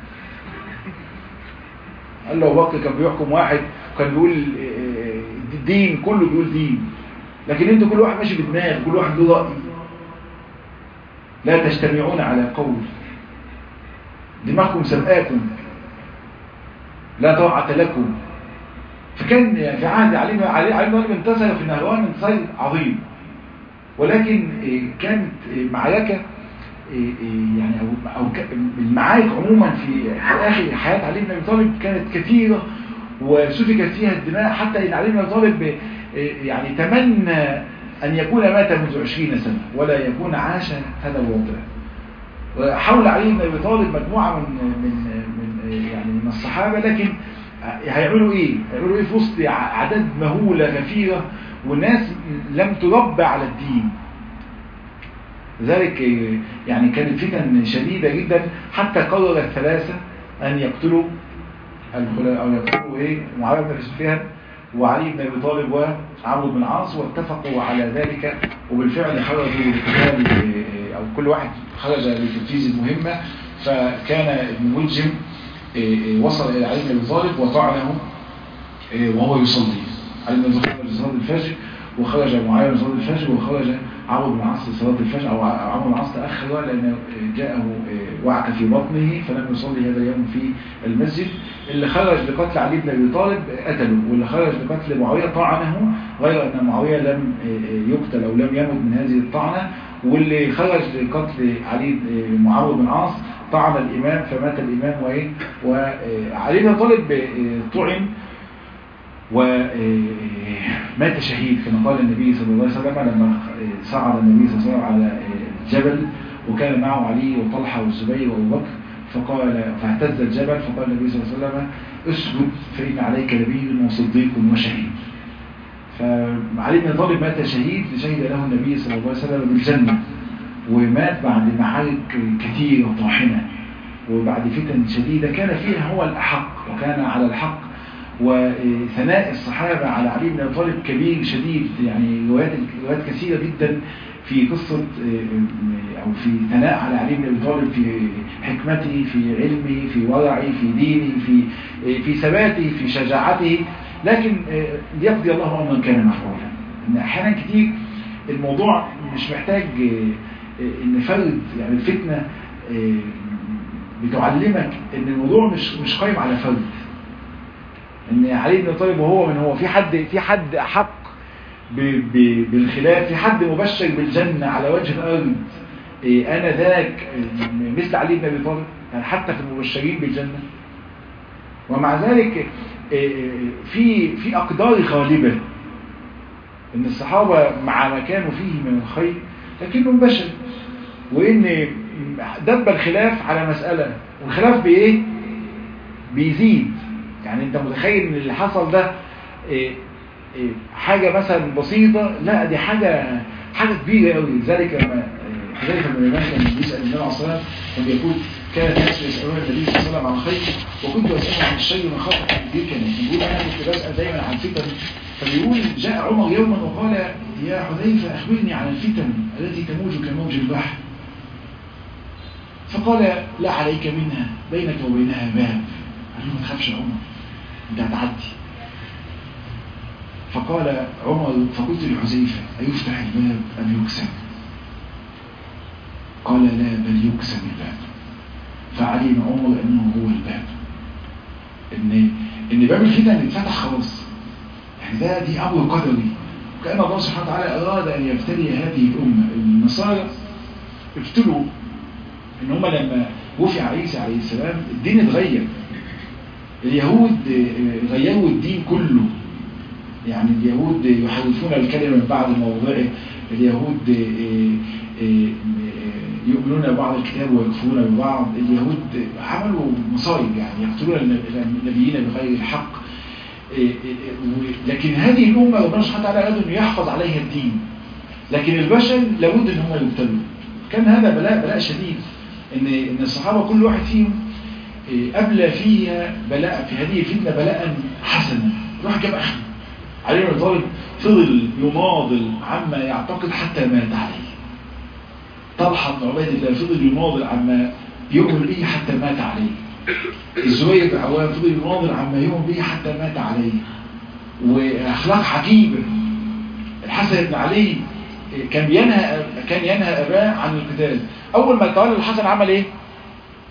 قال له ابو بكر كان بيحكم واحد وكان بيقول دين كله بيقول دين لكن انتوا كل واحد ماشي بدماغ كل واحد له راي لا تجتمعون على قول دماغكم سبقاكم لا طاعة لكم فكان في عهد علي علي علي بن انتصر في النهروان انتصار عظيم ولكن كانت معركة يعني أو, أو المعارك عموما في آخر حياة علي بن أبي طالب كانت كثيرة وسفكت فيها الدماء حتى إن علي بن أبي طالب يعني تمنى أن يكون مات منذ عشرين سنة ولا يكون عاش هذا الوضع وحول علي بن أبي طالب مجموعة من من من يعني من الصحابة لكن هيعملوا ايه هيعملوا ايه في وسط اعداد مهولة كثيرة والناس لم تربى على الدين لذلك يعني كانت فتن شديدة جدا حتى قرر الثلاثة ان يقتلوا الخلاء او يقتلوا ايه معاوية بن سفيان وعلي بن ابي طالب وعمرو بن العاص واتفقوا على ذلك وبالفعل خرجوا لقتال او كل واحد خرج لتنفيذ المهمة فكان ابن ملجم وصل إلى علي بن أبي طالب وطعنه وهو يصلي علي بن أبي طالب لصلاة الفجر وخرج معاوية لصلاة الفجر وخرج عمرو بن العاص لصلاة الفجر أو عمرو بن العاص تأخر لأن جاءه وعك في بطنه فلم يصلي هذا اليوم في المسجد اللي خرج لقتل علي بن أبي طالب قتله واللي خرج لقتل معاوية طعنه غير أن معاوية لم يقتل أو لم يمت من هذه الطعنة واللي خرج لقتل علي معاوية بن العاص طعن الإمام فمات الإمام وإيه وعلي بن طالب طعن ومات شهيد كما قال النبي صلى الله عليه وسلم لما صعد النبي صلى الله عليه وسلم على الجبل وكان معه علي وطلحة والزبير وابو بكر فقال فاهتز الجبل فقال النبي صلى الله عليه وسلم اسجد فإن عليك نبي وصديق وشهيد فعلي بن طالب مات شهيد شهد له النبي صلى الله عليه وسلم بالجنة ومات بعد معارك كثيرة طاحنة وبعد فتن شديدة كان فيها هو الأحق وكان على الحق وثناء الصحابة على علي بن طالب كبير شديد يعني روايات روايات كثيرة جدا في قصة أو في ثناء على علي بن طالب في حكمته في علمه في ورعه في دينه في في ثباته في شجاعته لكن يقضي الله أمرا كان مفعولا إن أحيانا كتير الموضوع مش محتاج ان فرد يعني الفتنة بتعلمك ان الموضوع مش مش قايم على فرد ان علي بن طالب وهو من هو في حد في حد احق بالخلاف في حد مبشر بالجنة على وجه الارض انا ذاك مثل علي بن ابي طالب يعني حتى في المبشرين بالجنة ومع ذلك في في اقدار غالبة ان الصحابة مع ما كانوا فيه من الخير لكنهم بشر وان دب الخلاف على مسألة والخلاف بايه بيزيد يعني انت متخيل ان اللي حصل ده إيه إيه حاجة مثلا بسيطة لا دي حاجة حاجة كبيرة قوي لذلك لما حذيفة بن اليمان كان بيسأل النبي عليه الصلاة كان بيقول كان الناس يسألون النبي صلى الله عليه وسلم عن الخير وكنت أسأله عن الشر من خطأ كبير كان بيقول أنا كنت بسأل دايما عن فتن فبيقول جاء عمر يوما وقال يا حذيفة أخبرني عن الفتن التي تموج كموج البحر فقال لا عليك منها بينك وبينها باب قال له ما تخافش يا عمر انت هتعدي فقال عمر فقلت لحذيفة أيفتح الباب أم يكسب قال لا بل يكسب الباب فعلم عمر أنه هو الباب إن, إن باب الفتن اتفتح خلاص يعني ده دي أمر قدري وكأن الله سبحانه وتعالى أراد أن يبتلي هذه الأمة النصارى ابتلوا إن هم لما وفي عيسى عليه السلام الدين اتغير اليهود غيروا الدين كله يعني اليهود يحرفون الكلمة من بعض مواضعه اليهود يؤمنون ببعض الكتاب ويكفرون ببعض اليهود عملوا مصايب يعني يقتلون النبيين بغير الحق لكن هذه الأمة ربنا سبحانه وتعالى أراد أن يحفظ عليها الدين لكن البشر لابد أن هم يبتلوا كان هذا بلاء بلاء شديد ان ان الصحابه كل واحد فيهم قبل فيها بلاء في هذه الفتنه بلاء حسنا راح جاب اخره علي بن طالب فضل يناضل عما يعتقد حتى مات عليه طلحه بن عبيد الله فضل يناضل عما يؤمن به حتى مات عليه الزبير بن عوام فضل يناضل عما يؤمن به حتى مات عليه واخلاق عجيبه الحسن بن علي كان ينهى كان ينهى اباه عن القتال اول ما تولى الحسن عمل ايه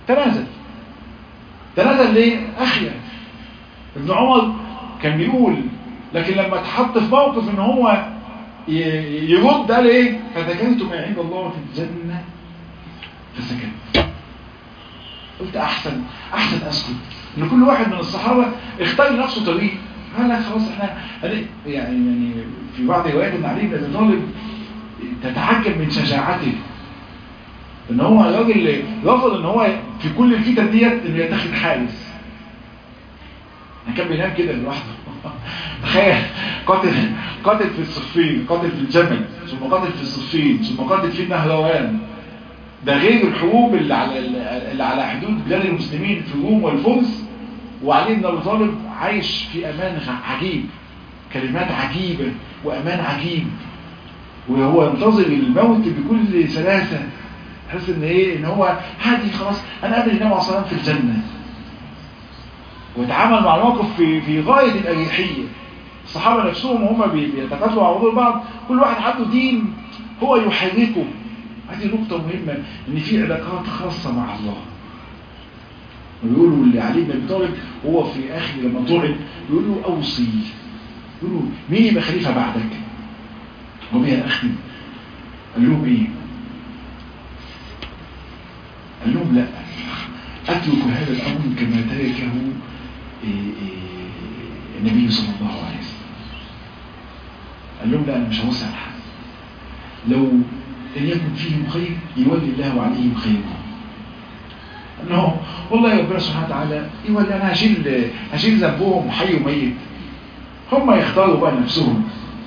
تنازل تنازل ليه اخيا ابن عمر كان بيقول لكن لما اتحط في موقف ان هو يرد قال ايه فذكرت ما عند الله في الجنة فسكت قلت احسن احسن اسكت ان كل واحد من الصحابة اختار لنفسه طريق قال لا خلاص احنا يعني يعني في بعض روايات ان علي بن ابي طالب تتعجب من شجاعته ان هو الراجل رفض ان هو في كل الفتن ديت انه يتخذ حارس كان بينام كده لوحده تخيل قاتل قاتل في الصفين قاتل في الجمل ثم قاتل في الصفين ثم قاتل في النهروان ده غير الحروب اللي على اللي على حدود بلاد المسلمين في الروم والفرس وعلي بن ابي طالب عايش في امان عجيب كلمات عجيبه وامان عجيب وهو ينتظر الموت بكل سلاسه تحس ان ايه ان هو هادي خلاص انا قابل النبي عليه الصلاه في الجنه واتعامل مع الموقف في في غايه الاريحيه الصحابه نفسهم وهم بيتقاتلوا على وضوء بعض كل واحد عنده دين هو يحركه هذه نقطه مهمه ان في علاقات خاصه مع الله ويقولوا لعلي بن ابي طالب هو في اخر لما طعن يقول له اوصي يقول له مين يبقى خليفه بعدك وبها اختم قال لهم ايه قال لهم لا اترك هذا الامر كما تركه النبي صلى الله عليه وسلم قال لهم لا انا مش هوسع حد لو ان يكن فيهم خير يولي الله عليهم خيرا انه والله ربنا سبحانه وتعالى يولي انا هشيل هشيل ذنبهم حي وميت هم يختاروا بقى نفسهم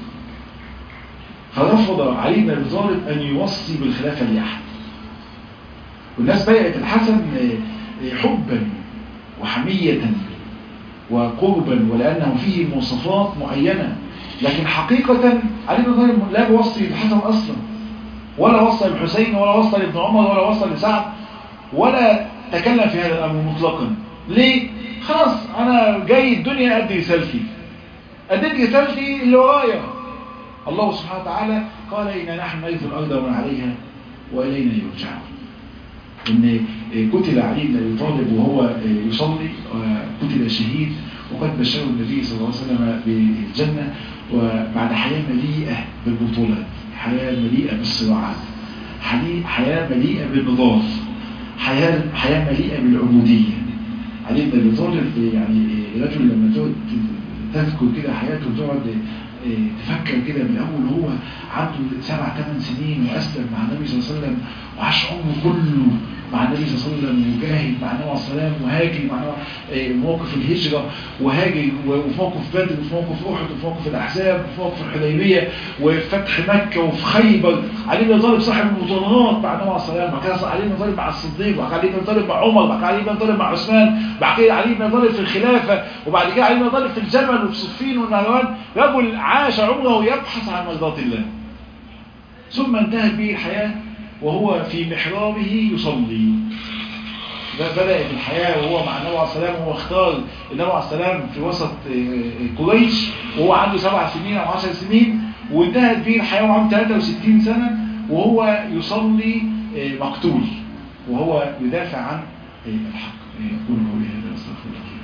فرفض علي بن ابي طالب ان يوصي بالخلافه لاحد والناس بيعت الحسن حبا وحميه وقربا ولانه فيه مواصفات معينه لكن حقيقه علي بن طالب لا بيوصي الحسن اصلا ولا وصى الحسين ولا وصى لابن عمر ولا وصى لسعد ولا تكلم في هذا الامر مطلقا ليه خلاص انا جاي الدنيا ادي رسالتي اديت رسالتي اللي ورايا الله سبحانه وتعالى قال إنا نحن نرث الأرض ومن عليها وإلينا يرجعون إن قتل علي بن أبي طالب وهو يصلي قتل شهيد وقد بشره النبي صلى الله عليه وسلم بالجنة وبعد حياة مليئة بالبطولات حياة مليئة بالصراعات حياة مليئة بالنضال حياة حياة مليئة بالعبودية علي بن أبي طالب يعني رجل لما تقعد تذكر كده حياته وتقعد تفكر كده من أول هو عنده سبع ثمان سنين وأسلم مع النبي صلى الله عليه وسلم وعاش عمره كله مع النبي صلى الله عليه وسلم وجاهد مع النبي عليه السلام وهاجر مع موقف الهجرة وهاجر وفي موقف بدر وفي موقف أحد وفي موقف الأحزاب وفي موقف الحديبية وفي فتح مكة وفي خيبر علي بن طالب صاحب البطولات مع النبي عليه السلام بعد كده علي بن طالب مع الصديق بعد علي بن طالب مع عمر بعد علي بن طالب مع عثمان بعد كده علي بن طالب في الخلافة وبعد كده علي بن طالب في الجمل وفي صفين والنهروان رجل عاش عمره يبحث عن مرضات الله ثم انتهت به الحياة وهو في محرابه يصلي بدأت الحياة وهو مع النبي عليه السلام وهو اختار النبي عليه السلام في وسط قريش وهو عنده سبع سنين أو عشر سنين وانتهت به الحياة وهو عنده 63 سنة وهو يصلي مقتول وهو يدافع عن الحق يقول قولي هذا استغفر الله